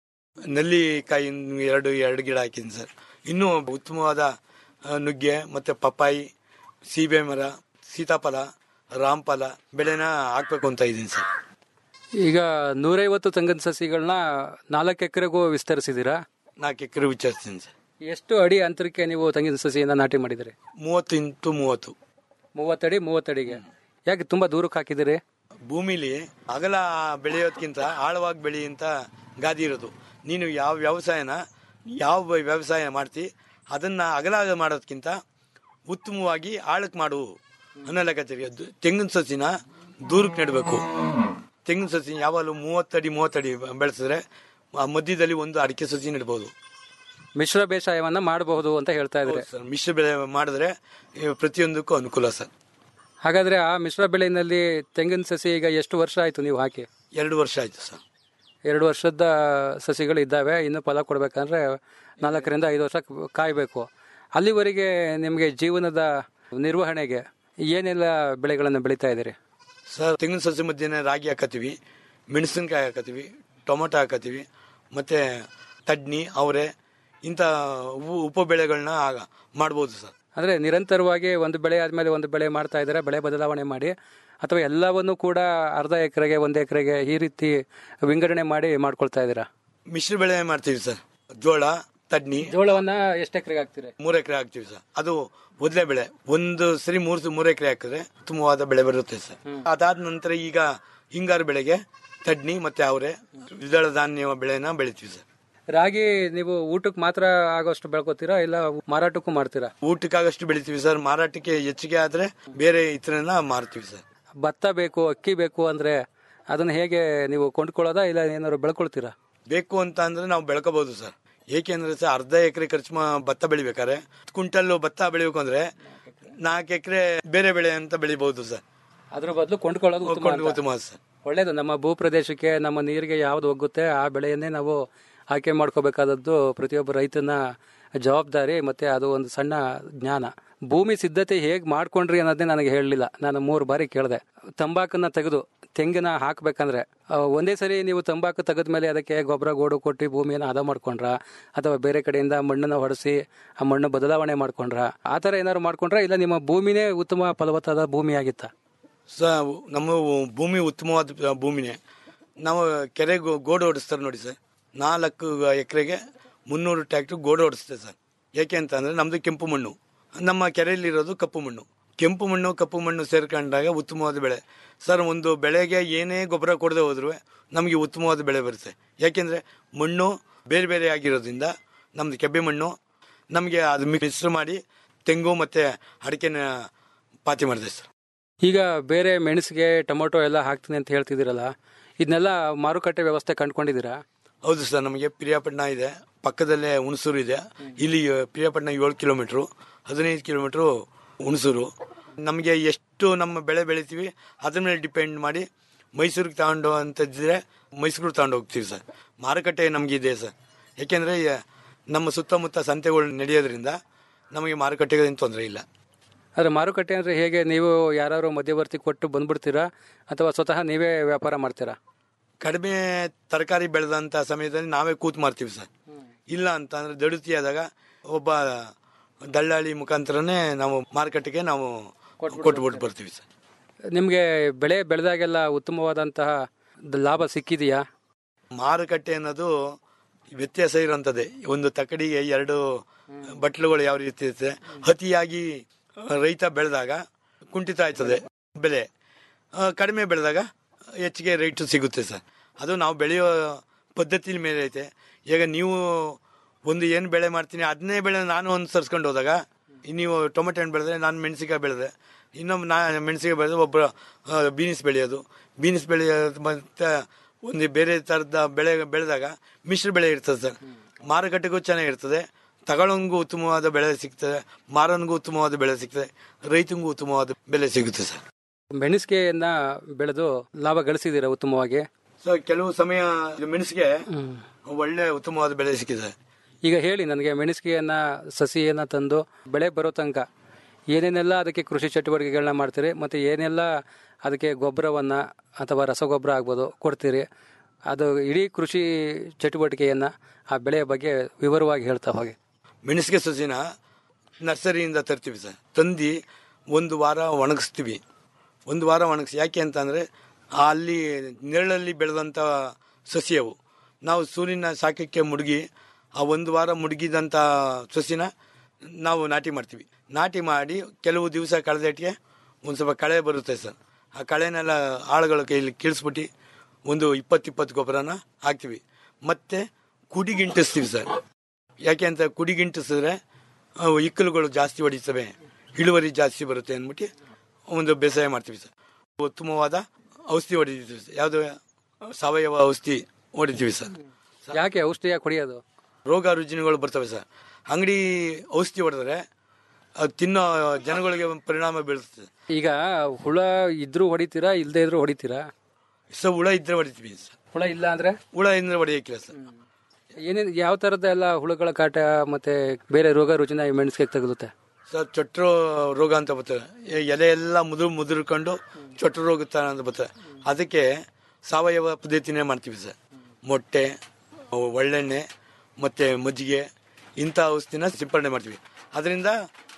ನೆಲ್ಲಿಕಾಯಿ ಎರಡು ಎರಡು ಗಿಡ ಹಾಕಿದ್ದೀನಿ ಸರ್ ಇನ್ನೂ ಉತ್ತಮವಾದ ಆ, ನುಗ್ಗೆ ಮತ್ತೆ ಪಪ್ಪಾಯಿ ಸೀಬೆ ಮರ ಸೀತಾಫಲ ರಾಮಫಲ ಬೆಳೆನ ಹಾಕ್ಬೇಕು ಅಂತ ಇದ್ದೀನಿ ಸರ್ ಈಗ ನೂರೈವತ್ತು ತೆಂಗಿನ ಸಸಿಗಳನ್ನ ನಾಲ್ಕು ಎಕರೆಗೂ ವಿಸ್ತರಿಸಿದ್ದೀರಾ ನಾಲ್ಕು ಎಕರೆ ವಿಚಾರಿಸ್ತೀನಿ ಸರ್ ಎಷ್ಟು ಅಡಿ ಅಂತರಕ್ಕೆ ನೀವು ತೆಂಗಿನ ಸಸಿಯನ್ನ ನಾಟಿ ಮಾಡಿದಿರಿ ಮೂವತ್ತು ಇಂಟು ಮೂವತ್ತು ಮೂವತ್ತಡಿ ಮೂವತ್ತಡಿಗೆ ಯಾಕೆ ತುಂಬಾ ದೂರಕ್ಕೆ ಹಾಕಿದಿರಿ ಭೂಮಿಲಿ ಅಗಲ ಬೆಳೆಯೋದ್ಕಿಂತ ಆಳವಾಗಿ ಬೆಳಿ ಅಂತ ಗಾದಿ ಇರೋದು ನೀನು ಯಾವ ವ್ಯವಸಾಯನ ಯಾವ ವ್ಯವಸಾಯ ಮಾಡ್ತಿ ಅದನ್ನ ಅಗಲ ಮಾಡೋದ್ಕಿಂತ ಉತ್ತಮವಾಗಿ ಆಳಕ್ಕೆ ಮಾಡು ಅನ್ನೋ ಲೆಕ್ಕಾಚಾರ ಅದು ತೆಂಗಿನ ಸಸಿನ ದೂರಕ್ಕೆ ನೆಡಬೇಕು ತೆಂಗಿನ ಸಸಿ ಯಾವಾಗಲೂ ಮೂವತ್ತಡಿ ಮೂವತ್ತಡಿ ಬೆಳೆಸಿದ್ರೆ ಆ ಮಧ್ಯದಲ್ಲಿ ಒಂದು ಅಡಿಕೆ ಸಸಿ ನೆಡ್ಬೋದು ಮಿಶ್ರ ಬೇಸಾಯವನ್ನ ಮಾಡಬಹುದು ಅಂತ ಹೇಳ್ತಾ ಇದ್ರೆ ಸರ್ ಮಿಶ್ರ ಬೆಳೆ ಮಾಡಿದ್ರೆ ಈ ಪ್ರತಿಯೊಂದಕ್ಕೂ ಅನುಕೂಲ ಸರ್ ಹಾಗಾದ್ರೆ ಆ ಮಿಶ್ರ ಬೆಳೆಯಲ್ಲಿ ತೆಂಗಿನ ಸಸಿ ಈಗ ಎಷ್ಟು ವರ್ಷ ಆಯ್ತು ನೀವು ಹಾಕಿ ಎರಡು ವರ್ಷ ಆಯ್ತು ಸರ್ ಎರಡು ವರ್ಷದ ಸಸಿಗಳು ಇದ್ದಾವೆ ಇನ್ನು ಫಲ ಕೊಡ್ಬೇಕಂದ್ರೆ ನಾಲ್ಕರಿಂದ ಐದು ವರ್ಷ ಕಾಯಬೇಕು ಅಲ್ಲಿವರೆಗೆ ನಿಮಗೆ ಜೀವನದ ನಿರ್ವಹಣೆಗೆ ಏನೆಲ್ಲ ಬೆಳೆಗಳನ್ನು ಬೆಳೀತಾ ಇದ್ದೀರಿ ಸರ್ ತೆಂಗಿನ ಸಸಿ ಮಧ್ಯೆ ರಾಗಿ ಹಾಕತ್ತೀವಿ ಮೆಣಸಿನ್ಕಾಯಿ ಹಾಕತ್ತೀವಿ ಟೊಮೊಟೊ ಹಾಕತ್ತೀವಿ ಮತ್ತೆ ತಡ್ನಿ ಅವರೆ ಇಂಥ ಉ- ಉಪ ಬೆಳೆಗಳನ್ನ ಮಾಡ್ಬೋದು ಸರ್ ಅಂದ್ರೆ ನಿರಂತರವಾಗಿ ಒಂದು ಬೆಳೆ ಆದ್ಮೇಲೆ ಒಂದು ಬೆಳೆ ಮಾಡ್ತಾ ಇದ್ದಾರೆ ಬೆಳೆ ಬದಲಾವಣೆ ಮಾಡಿ ಅಥವಾ ಎಲ್ಲವನ್ನೂ ಕೂಡ ಅರ್ಧ ಎಕರೆಗೆ ಒಂದು ಎಕರೆಗೆ ಈ ರೀತಿ ವಿಂಗಡಣೆ ಮಾಡಿ ಮಾಡ್ಕೊಳ್ತಾ ಇದ್ದೀರಾ ಮಿಶ್ರ ಬೆಳೆ ಮಾಡ್ತೀವಿ ಸರ್ ಜೋಳ ತಡ್ನಿ ಜೋಳವನ್ನ ಎಷ್ಟು ಎಕರೆಗೆ ಹಾಕ್ತೀರಿ ಮೂರು ಎಕರೆ ಹಾಕ್ತೀವಿ ಸರ್ ಅದು ಮೊದಲೇ ಬೆಳೆ ಒಂದು ಸರಿ ಮೂರು ಮೂರು ಎಕರೆ ಹಾಕಿದ್ರೆ ಉತ್ತಮವಾದ ಬೆಳೆ ಬರುತ್ತೆ ಸರ್ ಅದಾದ ನಂತರ ಈಗ ಹಿಂಗಾರು ಬೆಳೆಗೆ ತಡ್ನಿ ಮತ್ತೆ ಅವರೆ ದ್ವಿದಳ ಧಾನ್ಯ ಬೆಳೆನ ಬೆಳಿತೀವಿ ಸರ್ ರಾಗಿ ನೀವು ಊಟಕ್ಕೆ ಮಾತ್ರ ಆಗೋಷ್ಟು ಬೆಳ್ಕೊತೀರಾ ಇಲ್ಲ ಮಾರಾಟಕ್ಕೂ ಮಾಡ್ತೀರಾ ಊಟಕ್ಕಾಗಷ್ಟು ಬೆಳಿತೀವಿ ಸರ್ ಮಾರಾಟಕ್ಕೆ ಹೆಚ್ಚಿಗೆ ಆದ್ರೆ ಬೇರೆ ಇತರನ ಮಾರ್ತೀವಿ ಸರ್ ಭತ್ತ ಬೇಕು ಅಕ್ಕಿ ಬೇಕು ಅಂದ್ರೆ ಅದನ್ನ ಹೇಗೆ ನೀವು ಕೊಂಡ್ಕೊಳ್ಳೋದಾ ಇಲ್ಲ ಏನಾದ್ರು ಬೆಳ್ಕೊಳ್ತೀರಾ ಬೇಕು ಅಂತ ಅಂದ್ರೆ ನಾವು ಬೆಳ್ಕೋಬಹುದು ಸರ್ ಏಕೆಂದ್ರೆ ಸರ್ ಅರ್ಧ ಎಕರೆ ಖರ್ಚು ಮಾ- ಭತ್ತ ಬೆಳಿಬೇಕಾದ್ರೆ ಕ್ವಿಂಟಲ್ ಭತ್ತ ಬೆಳಿಬೇಕು ಅಂದ್ರೆ ನಾಲ್ಕು ಎಕರೆ ಬೇರೆ ಬೆಳೆ ಅಂತ ಬೆಳಿಬಹುದು ಸರ್ ಅದ್ರ ಬದಲು ಕೊಂಡ್ಕೊಳ್ಳೋದು ಉತ್ತಮ ಕೊಂಡು ಅಂತ. ಉತ್ತಮ ಸರ್ ಒಳ್ಳೇದು ನಮ್ಮ ಭೂ ಪ್ರದೇಶಕ್ಕೆ ನಮ್ಮ ನೀರಿಗೆ ಯಾವ್ದು ಒಗ್ಗುತ್ತೆ ಆ ಬೆಳೆಯನ್ನೇ ನಾವು ಆಯ್ಕೆ ಮಾಡ್ಕೋಬೇಕಾದದ್ದು ಪ್ರತಿಯೊಬ್ಬ ರೈತನ ಜವಾಬ್ದಾರಿ ಮತ್ತೆ ಅದು ಒಂದು ಸಣ್ಣ ಜ್ಞಾನ ಭೂಮಿ ಸಿದ್ಧತೆ ಹೇಗೆ ಮಾಡ್ಕೊಂಡ್ರಿ ಅನ್ನೋದೇ ನನಗೆ ಹೇಳಲಿಲ್ಲ ನಾನು ಮೂರು ಬಾರಿ ಕೇಳಿದೆ ತಂಬಾಕನ್ನ ತೆಗೆದು ತೆಂಗಿನ ಹಾಕ್ಬೇಕಂದ್ರೆ ಆ, ಒಂದೇ ಸರಿ ನೀವು ತಂಬಾಕು ತೆಗೆದ ಮೇಲೆ ಅದಕ್ಕೆ ಗೊಬ್ಬರ ಗೋಡು ಕೊಟ್ಟು ಭೂಮಿಯನ್ನು ಹದ ಮಾಡ್ಕೊಂಡ್ರ ಅಥವಾ ಬೇರೆ ಕಡೆಯಿಂದ ಮಣ್ಣನ್ನ ಹೊಡೆಸಿ ಆ ಮಣ್ಣು ಬದಲಾವಣೆ ಮಾಡ್ಕೊಂಡ್ರ ಆ ಥರ ಏನಾದ್ರು ಮಾಡ್ಕೊಂಡ್ರ ಇಲ್ಲ ನಿಮ್ಮ ಭೂಮಿನೇ ಉತ್ತಮ ಫಲವತ್ತಾದ ಭೂಮಿ ಆಗಿತ್ತಾ ಸ ನಮ್ಮ ಭೂಮಿ ಉತ್ತಮವಾದ ಭೂಮಿನೇ ನಾವು ಕೆರೆ ಗೋ- ಗೋಡು ಹೊಡಿಸ್ತಾರೆ ನೋಡಿ ಸರ್ ನಾಲ್ಕು ಎಕರೆಗೆ ಮುನ್ನೂರು ಟ್ಯಾಕ್ಟ್ರ್ ಗೋಡು ಹೊಡಿಸ್ತೇವೆ ಸರ್ ಏಕೆ ಅಂತ ಅಂದ್ರೆ ನಮ್ದು ಕೆಂಪು ಮಣ್ಣು ನಮ್ಮ ಕೆರೆಯಲ್ಲಿರೋದು ಕಪ್ಪು ಮಣ್ಣು ಕೆಂಪು ಮಣ್ಣು ಕಪ್ಪು ಮಣ್ಣು ಸೇರ್ಕೊಂಡಾಗ ಉತ್ತಮವಾದ ಬೆಳೆ ಸರ್ ಒಂದು ಬೆಳೆಗೆ ಏನೇ ಗೊಬ್ಬರ ಕೊಡದೆ ಹೋದ್ರು ನಮಗೆ ಉತ್ತಮವಾದ ಬೆಳೆ ಬರುತ್ತೆ ಯಾಕೆಂದ್ರೆ ಮಣ್ಣು ಬೇರೆ ಬೇರೆ ಆಗಿರೋದ್ರಿಂದ ನಮ್ದು ಕೆಬ್ಬೆ ಮಣ್ಣು ನಮಗೆ ಅದು ಮಿಶ್ರ ಮಾಡಿ ತೆಂಗು ಮತ್ತೆ ಅಡಿಕೆನ ಪಾತಿ ಮಾಡಿದೆ ಸರ್ ಈಗ ಬೇರೆ ಮೆಣಸಿಗೆ ಟೊಮೊಟೊ ಎಲ್ಲ ಹಾಕ್ತೀನಿ ಅಂತ ಹೇಳ್ತಿದ್ದೀರಲ್ಲ ಇದನ್ನೆಲ್ಲ ಮಾರುಕಟ್ಟೆ ವ್ಯವಸ್ಥೆ ಕಂಡ್ಕೊಂಡಿದ್ದೀರಾ ಹೌದು ಸರ್ ನಮಗೆ ಪ್ರಿಯಾಪಟ್ಟಣ ಇದೆ ಪಕ್ಕದಲ್ಲೇ ಹುಣಸೂರು ಇದೆ ಇಲ್ಲಿ ಪ್ರಿಯಾಪಟ್ಟಣ ಏಳು ಕಿಲೋಮೀಟ್ರು ಹದಿನೈದು ಕಿಲೋಮೀಟ್ರು ಹುಣಸೂರು ನಮಗೆ ಎಷ್ಟು ನಮ್ಮ ಬೆಳೆ ಬೆಳಿತೀವಿ ಅದ್ರ ಮೇಲೆ ಡಿಪೆಂಡ್ ಮಾಡಿ ಮೈಸೂರಿಗೆ ತಗೊಂಡು ಅಂತಿದ್ರೆ ಮೈಸೂರು ತಗೊಂಡು ಹೋಗ್ತೀವಿ ಸರ್ ಮಾರುಕಟ್ಟೆ ನಮಗಿದೆ ಸರ್ ಯಾಕೆಂದರೆ ನಮ್ಮ ಸುತ್ತಮುತ್ತ ಸಂತೆಗಳು ನಡೆಯೋದ್ರಿಂದ ನಮಗೆ ಮಾರುಕಟ್ಟೆಗೆ ಏನು ತೊಂದರೆ ಇಲ್ಲ ಆದರೆ ಮಾರುಕಟ್ಟೆ ಅಂದರೆ ಹೇಗೆ ನೀವು ಯಾರು ಮಧ್ಯವರ್ತಿ ಕೊಟ್ಟು ಬಂದ್ಬಿಡ್ತೀರಾ ಅಥವಾ ಸ್ವತಃ ನೀವೇ ವ್ಯಾಪಾರ ಮಾಡ್ತೀರಾ ಕಡಿಮೆ ತರಕಾರಿ ಬೆಳೆದಂಥ ಸಮಯದಲ್ಲಿ ನಾವೇ ಕೂತ್ ಮಾಡ್ತೀವಿ ಸರ್ ಇಲ್ಲ ಅಂತ ಅಂದ್ರೆ ದಡುತಿ ಆದಾಗ ಒಬ್ಬ ದಳ್ಳಾಳಿ ಮುಖಾಂತರನೇ ನಾವು ಮಾರುಕಟ್ಟೆಗೆ ನಾವು ಕೊಟ್ಬಿಟ್ಟು ಬರ್ತೀವಿ ಸರ್ ನಿಮಗೆ ಬೆಳೆ ಬೆಳೆದಾಗೆಲ್ಲ ಉತ್ತಮವಾದಂತಹ ಲಾಭ ಸಿಕ್ಕಿದೆಯಾ ಮಾರುಕಟ್ಟೆ ಅನ್ನೋದು ವ್ಯತ್ಯಾಸ ಇರುವಂಥದ್ದೇ ಒಂದು ತಕಡಿಗೆ ಎರಡು ಬಟ್ಲುಗಳು ಯಾವ ರೀತಿ ಇರುತ್ತೆ ಅತಿಯಾಗಿ ರೈತ ಬೆಳೆದಾಗ ಕುಂಠಿತ ಆಯ್ತದೆ ಬೆಲೆ ಆ, ಕಡಿಮೆ ಬೆಳೆದಾಗ ಹೆಚ್ಚಿಗೆ ರೇಟ್ ಸಿಗುತ್ತೆ ಸರ್ ಅದು ನಾವು ಬೆಳೆಯೋ ಪದ್ಧತಿ ಮೇಲೆ ಐತೆ ಈಗ ನೀವು ಒಂದು ಏನು ಬೆಳೆ ಮಾಡ್ತೀನಿ ಅದನ್ನೇ ಬೆಳೆ ನಾನು ಅನುಸರಿಸ್ಕೊಂಡು ಹೋದಾಗ ನೀವು ಟೊಮೆಟೊ ಹಣ್ಣು ಬೆಳೆದ್ರೆ ನಾನು ಮೆಣಸಿಕಾಯಿ ಬೆಳೆದೆ ಇನ್ನೊಬ್ಬ ನಾ ಮೆಣಸಿಕಾಯಿ ಬೆಳೆದ್ರೆ ಒಬ್ಬ ಬೀನ್ಸ್ ಬೆಳೆಯೋದು ಬೀನ್ಸ್ ಬೆಳೆಯೋದು ಮತ್ತು ಒಂದು ಬೇರೆ ಥರದ ಬೆಳೆ ಬೆಳೆದಾಗ ಮಿಶ್ರ ಬೆಳೆ ಇರ್ತದೆ ಸರ್ ಮಾರುಕಟ್ಟೆಗೂ ಚೆನ್ನಾಗಿರ್ತದೆ ತಗೊಳ್ಳೋನ್ಗೂ ಉತ್ತಮವಾದ ಬೆಳೆ ಸಿಗ್ತದೆ ಮಾರೋನ್ಗೂ ಉತ್ತಮವಾದ ಬೆಳೆ ಸಿಗ್ತದೆ ರೈತಂಗೂ ಉತ್ತಮವಾದ ಬೆಲೆ ಸಿಗುತ್ತೆ ಸರ್ ಮೆಣಸಿಗೆಯನ್ನ ಬೆಳೆದು ಲಾಭ ಗಳಿಸಿದ್ದೀರಾ ಉತ್ತಮವಾಗಿ ಸೊ ಕೆಲವು ಸಮಯ ಇದು ಮೆಣಸಿಗೆ ಒಳ್ಳೆ ಉತ್ತಮವಾದ ಬೆಲೆ ಸಿಕ್ಕಿದೆ ಈಗ ಹೇಳಿ ನನಗೆ ಮೆಣಸಿಗೆಯನ್ನ ಸಸಿಯನ್ನ ತಂದು ಬೆಳೆ ಬರೋ ತನಕ ಏನೇನೆಲ್ಲ ಅದಕ್ಕೆ ಕೃಷಿ ಚಟುವಟಿಕೆಗಳನ್ನ ಮಾಡ್ತೀರಿ ಮತ್ತು ಏನೆಲ್ಲ ಅದಕ್ಕೆ ಗೊಬ್ಬರವನ್ನ ಅಥವಾ ರಸಗೊಬ್ಬರ ಆಗ್ಬೋದು ಕೊಡ್ತೀರಿ ಅದು ಇಡೀ ಕೃಷಿ ಚಟುವಟಿಕೆಯನ್ನ ಆ ಬೆಳೆಯ ಬಗ್ಗೆ ವಿವರವಾಗಿ ಹೇಳ್ತಾ ಹೋಗಿ ಮೆಣಸಿಗೆ ಸಸಿನ ನರ್ಸರಿಯಿಂದ ತರ್ತೀವಿ ಸರ್ ತಂದು ಒಂದು ವಾರ ಒಣಗಿಸ್ತೀವಿ ಒಂದು ವಾರ ಒಣಗಿಸಿ ಯಾಕೆ ಅಂತಂದರೆ ಅಲ್ಲಿ ನೆರಳಲ್ಲಿ ಬೆಳೆದಂಥ ಸಸಿ ಅವು ನಾವು ಸೂರ್ಯನ ಶಾಖಕ್ಕೆ ಮುಡುಗಿ ಆ ಒಂದು ವಾರ ಮುಡುಗಿದಂಥ ಸಸಿನ ನಾವು ನಾಟಿ ಮಾಡ್ತೀವಿ ನಾಟಿ ಮಾಡಿ ಕೆಲವು ದಿವಸ ಕಳೆದಟ್ಟಿಗೆ ಒಂದು ಸ್ವಲ್ಪ ಕಳೆ ಬರುತ್ತೆ ಸರ್ ಆ ಕಳೆನೆಲ್ಲ ಆಳುಗಳ ಕೈಯಲ್ಲಿ ಕೀಳಿಸ್ಬಿಟ್ಟು ಒಂದು ಇಪ್ಪತ್ತು ಇಪ್ಪತ್ತು ಗೊಬ್ಬರನ ಹಾಕ್ತೀವಿ ಮತ್ತೆ ಕುಡಿಗಿಂಟಿಸ್ತೀವಿ ಸರ್ ಯಾಕೆ ಅಂತ ಕುಡಿಗಿಂಟಿಸಿದ್ರೆ ಅವು ಇಕ್ಕಲುಗಳು ಜಾಸ್ತಿ ಹೊಡಿತವೆ ಇಳುವರಿ ಜಾಸ್ತಿ ಬರುತ್ತೆ ಅಂದ್ಬಿಟ್ಟು ಒಂದು ಬೇಸಾಯ ಮಾಡ್ತೀವಿ ಸರ್ ಉತ್ತಮವಾದ ಔಷಧಿ ಹೊಡಿತೀವಿ ಸರ್ ಯಾವುದು ಸಾವಯವ ಔಷಧಿ ಹೊಡಿತೀವಿ ಸರ್ ಯಾಕೆ ಔಷಧಿಯಾಗಿ ಕುಡಿಯೋದು ರೋಗ ರುಜಿನಗಳು ಬರ್ತವೆ ಸರ್ ಅಂಗಡಿ ಔಷಧಿ ಹೊಡೆದ್ರೆ ಅದು ತಿನ್ನೋ ಜನಗಳಿಗೆ ಒಂದು ಪರಿಣಾಮ ಬೀಳುತ್ತೆ ಈಗ ಹುಳ ಇದ್ರೂ ಹೊಡಿತೀರಾ ಇಲ್ಲದೆ ಇದ್ರೂ ಹೊಡಿತೀರಾ ಸೊ ಹುಳ ಇದ್ರೆ ಹೊಡಿತೀವಿ ಸರ್ ಹುಳ ಇಲ್ಲ ಅಂದ್ರೆ ಹುಳ ಇದ್ರೆ ಹೊಡೆಯಕ್ಕಿಲ್ಲ ಸರ್ ಏನೇನು ಯಾವ ಥರದ ಎಲ್ಲ ಹುಳುಗಳ ಕಾಟ ಮತ್ತೆ ಬೇರೆ ರೋಗ ರುಜಿನ ಈ ಮೆಣಸಿಗೆ ತಗುಲುತ್ತೆ ಸರ್ ಚೊಟ್ರು ರೋಗ ಅಂತ ಬರ್ತದೆ ಈ ಎಲೆ ಎಲ್ಲ ಮುದುರು ಮುದುರ್ಕೊಂಡು ಚೊಟ್ರು ರೋಗ ತರ ಅಂತ ಬರ್ತದೆ ಅದಕ್ಕೆ ಸಾವಯವ ಪದ್ಧತಿನೇ ಮಾಡ್ತೀವಿ ಸರ್ ಮೊಟ್ಟೆ ಒಳ್ಳೆಣ್ಣೆ ಮತ್ತೆ ಮಜ್ಜಿಗೆ ಇಂಥ ಔಷಧಿನ ಸಿಂಪಡಣೆ ಮಾಡ್ತೀವಿ ಅದರಿಂದ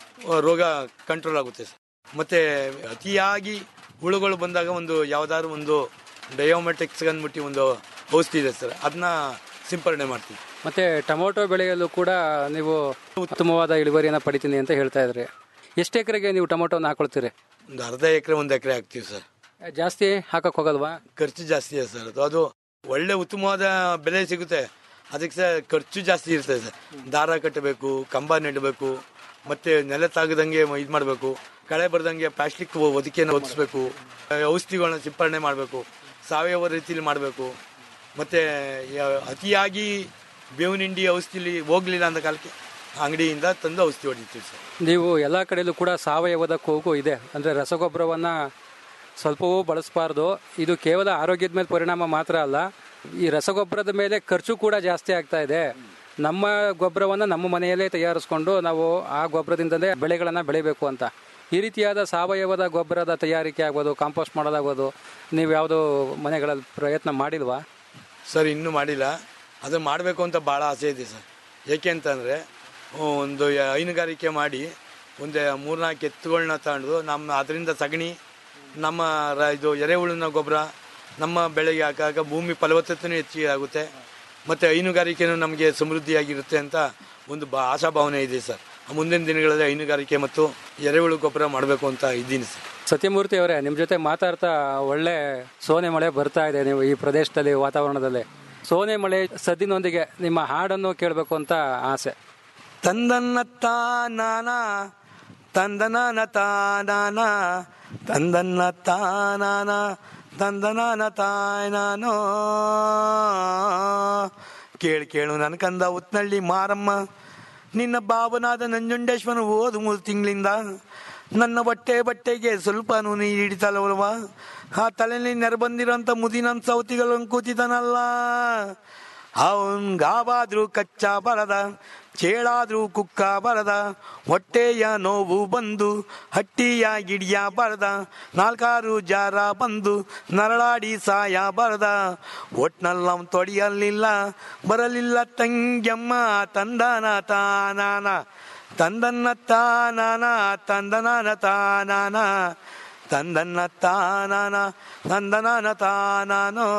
ರೋಗ ಕಂಟ್ರೋಲ್ ಆಗುತ್ತೆ ಸರ್ ಮತ್ತೆ ಅತಿಯಾಗಿ ಹುಳುಗಳು ಬಂದಾಗ ಒಂದು ಯಾವ್ದಾದ್ರು ಒಂದು ಡಯೋಮೆಟಿಕ್ಸ್ ಅಂದ್ಬಿಟ್ಟು ಒಂದು ಔಷಧಿ ಇದೆ ಸರ್ ಅದನ್ನ ಸಿಂಪಡಣೆ ಮಾಡ್ತೀವಿ ಮತ್ತೆ ಟೊಮೊಟೊ ಬೆಳೆಯಲು ಕೂಡ ನೀವು ಉತ್ತಮವಾದ ಇಳುವರಿಯನ್ನು ಪಡಿತೀನಿ ಅಂತ ಹೇಳ್ತಾ ಇದ್ರಿ ಎಷ್ಟು ಎಕರೆಗೆ ನೀವು ಟೊಮೊಟೊನ ಹಾಕೊಳ್ತೀರಿ ಒಂದು ಅರ್ಧ ಎಕರೆ ಒಂದು ಎಕರೆ ಹಾಕ್ತೀವಿ ಸರ್ ಜಾಸ್ತಿ ಹಾಕಕ್ ಹೋಗಲ್ವಾ ಖರ್ಚು ಜಾಸ್ತಿ ಇದೆ ಸರ್ ಅದು ಅದು ಒಳ್ಳೆ ಉತ್ತಮವಾದ ಬೆಲೆ ಸಿಗುತ್ತೆ ಅದಕ್ಕೆ ಸರ್ ಖರ್ಚು ಜಾಸ್ತಿ ಇರ್ತದೆ ಸರ್ ದಾರ ಕಟ್ಟಬೇಕು ಕಂಬ ನೆಡಬೇಕು ಮತ್ತೆ ನೆಲ ತಾಗದಂಗೆ ಇದು ಮಾಡಬೇಕು ಕಳೆ ಬರ್ದಂಗೆ ಪ್ಲಾಸ್ಟಿಕ್ ಒದಕೆಯನ್ನು ಒದಿಸ್ಬೇಕು ಔಷಧಿಗಳನ್ನ ಸಿಂಪರಣೆ ಮಾಡಬೇಕು ಸಾವಯವ ರೀತಿಯಲ್ಲಿ ಮಾಡಬೇಕು ಮತ್ತೆ ಯ- ಅತಿಯಾಗಿ ಬೇವಿನ ಹಿಂಡಿ ಔಷಧಿಲಿ ಹೋಗ್ಲಿಲ್ಲ ಅಂದ ಕಾಲಕ್ಕೆ ಅಂಗಡಿಯಿಂದ ತಂದು ಔಷಧಿ ಹೊಡಿತೀವಿ ಸರ್ ನೀವು ಎಲ್ಲ ಕಡೆಯಲ್ಲೂ ಕೂಡ ಸಾವಯವದ ಕೂಗು ಇದೆ ಅಂದರೆ ರಸಗೊಬ್ಬರವನ್ನು ಸ್ವಲ್ಪವೂ ಬಳಸಬಾರ್ದು ಇದು ಕೇವಲ ಆರೋಗ್ಯದ ಮೇಲೆ ಪರಿಣಾಮ ಮಾತ್ರ ಅಲ್ಲ ಈ ರಸಗೊಬ್ಬರದ ಮೇಲೆ ಖರ್ಚು ಕೂಡ ಜಾಸ್ತಿ ಆಗ್ತಾ ಇದೆ ನಮ್ಮ ಗೊಬ್ಬರವನ್ನು ನಮ್ಮ ಮನೆಯಲ್ಲೇ ತಯಾರಿಸ್ಕೊಂಡು ನಾವು ಆ ಗೊಬ್ಬರದಿಂದಲೇ ಬೆಳೆಗಳನ್ನು ಬೆಳಿಬೇಕು ಅಂತ ಈ ರೀತಿಯಾದ ಸಾವಯವದ ಗೊಬ್ಬರದ ತಯಾರಿಕೆ ಆಗ್ಬೋದು ಕಾಂಪೋಸ್ಟ್ ಮಾಡೋದಾಗ್ಬೋದು ನೀವು ಯಾವುದೋ ಮನೆಗಳಲ್ಲಿ ಪ್ರಯತ್ನ ಮಾಡಿಲ್ವಾ ಸರ್ ಇನ್ನೂ ಮಾಡಿಲ್ಲ ಅದು ಮಾಡಬೇಕು ಅಂತ ಭಾಳ ಆಸೆ ಇದೆ ಸರ್ ಏಕೆ ಅಂತಂದರೆ ಒಂದು ಯ- ಹೈನುಗಾರಿಕೆ ಮಾಡಿ ಒಂದು ಮೂರ್ನಾಲ್ಕು ಎತ್ತುಗಳನ್ನ ತಗೊಂಡು ನಮ್ಮ ಅದರಿಂದ ಸಗಣಿ ನಮ್ಮ ರ- ಇದು ಎರೆಹುಳಿನ ಗೊಬ್ಬರ ನಮ್ಮ ಬೆಳೆಗೆ ಹಾಕಾಗ ಭೂಮಿ ಫಲವತ್ತತೆಯೂ ಹೆಚ್ಚಿಗೆ ಆಗುತ್ತೆ ಮತ್ತು ಹೈನುಗಾರಿಕೆನೂ ನಮಗೆ ಸಮೃದ್ಧಿಯಾಗಿರುತ್ತೆ ಅಂತ ಒಂದು ಬಾ ಆಶಾಭಾವನೆ ಇದೆ ಸರ್ ಮುಂದಿನ ದಿನಗಳಲ್ಲಿ ಹೈನುಗಾರಿಕೆ ಮತ್ತು ಎರೆಹುಳು ಗೊಬ್ಬರ ಮಾಡಬೇಕು ಅಂತ ಇದ್ದೀನಿ ಸರ್ ಸತ್ಯಮೂರ್ತಿ ಅವರೇ ನಿಮ್ಮ ಜೊತೆ ಮಾತಾಡ್ತಾ ಒಳ್ಳೆ ಸೋನೆ ಮಳೆ ಬರ್ತಾ ಇದೆ ನೀವು ಈ ಪ್ರದೇಶದಲ್ಲಿ ವಾತಾವರಣದಲ್ಲಿ ಸೋನೆ ಮಳೆ ಸದ್ದಿನೊಂದಿಗೆ ನಿಮ್ಮ ಹಾಡನ್ನು ಕೇಳಬೇಕು ಅಂತ ಆಸೆ ತಂದನ್ನ ತಾನಾನ ತಂದನಾನ ತಾನಾನ ತಂದನ್ನ ತಾನಾನ ತಂದನಾನ ತಾಯ್ನಾನೋ ಕೇಳು ಕೇಳು ನನ್ನ ಕಂದ ಉತ್ನಳ್ಳಿ ಮಾರಮ್ಮ ನಿನ್ನ ಬಾಬನಾದ ನಂಜುಂಡೇಶ್ವರ ಓದು ಮೂರು ತಿಂಗಳಿಂದ ನನ್ನ ಬಟ್ಟೆ ಬಟ್ಟೆಗೆ ಸ್ವಲ್ಪನೂ ನೀಡಿತಲ್ಲವಲ್ವ ಆ ತಲೆಯಲ್ಲಿ ನೆರೆ ಬಂದಿರೋಂಥ ಮುದಿನ ಸೌತಿಗಳನ್ನು ಕೂತಿದ್ದಾನಲ್ಲ ಅವನ್ ಗಾಬಾದ್ರೂ ಕಚ್ಚಾ ಬರದ ಚೇಳಾದ್ರೂ ಕುಕ್ಕ ಬರದ ಹೊಟ್ಟೆಯ ನೋವು ಬಂದು ಹಟ್ಟಿಯ ಗಿಡಿಯ ಬರದ ನಾಲ್ಕಾರು ಜಾರ ಬಂದು ನರಳಾಡಿ ಸಾಯ ಬರದ ಒಟ್ನಲ್ಲಿ ನಾವು ತೊಡಿಯಲಿಲ್ಲ ಬರಲಿಲ್ಲ ತಂಗ್ಯಮ್ಮ ತಂದನ ತಾನಾನ ತಂದನ್ನ ತಾನಾನ ತಂದನಾನ ತಾನಾನ ತಂದನ್ನ ತಾನಾನ ತಂದನಾನ ತಾನಾನೋ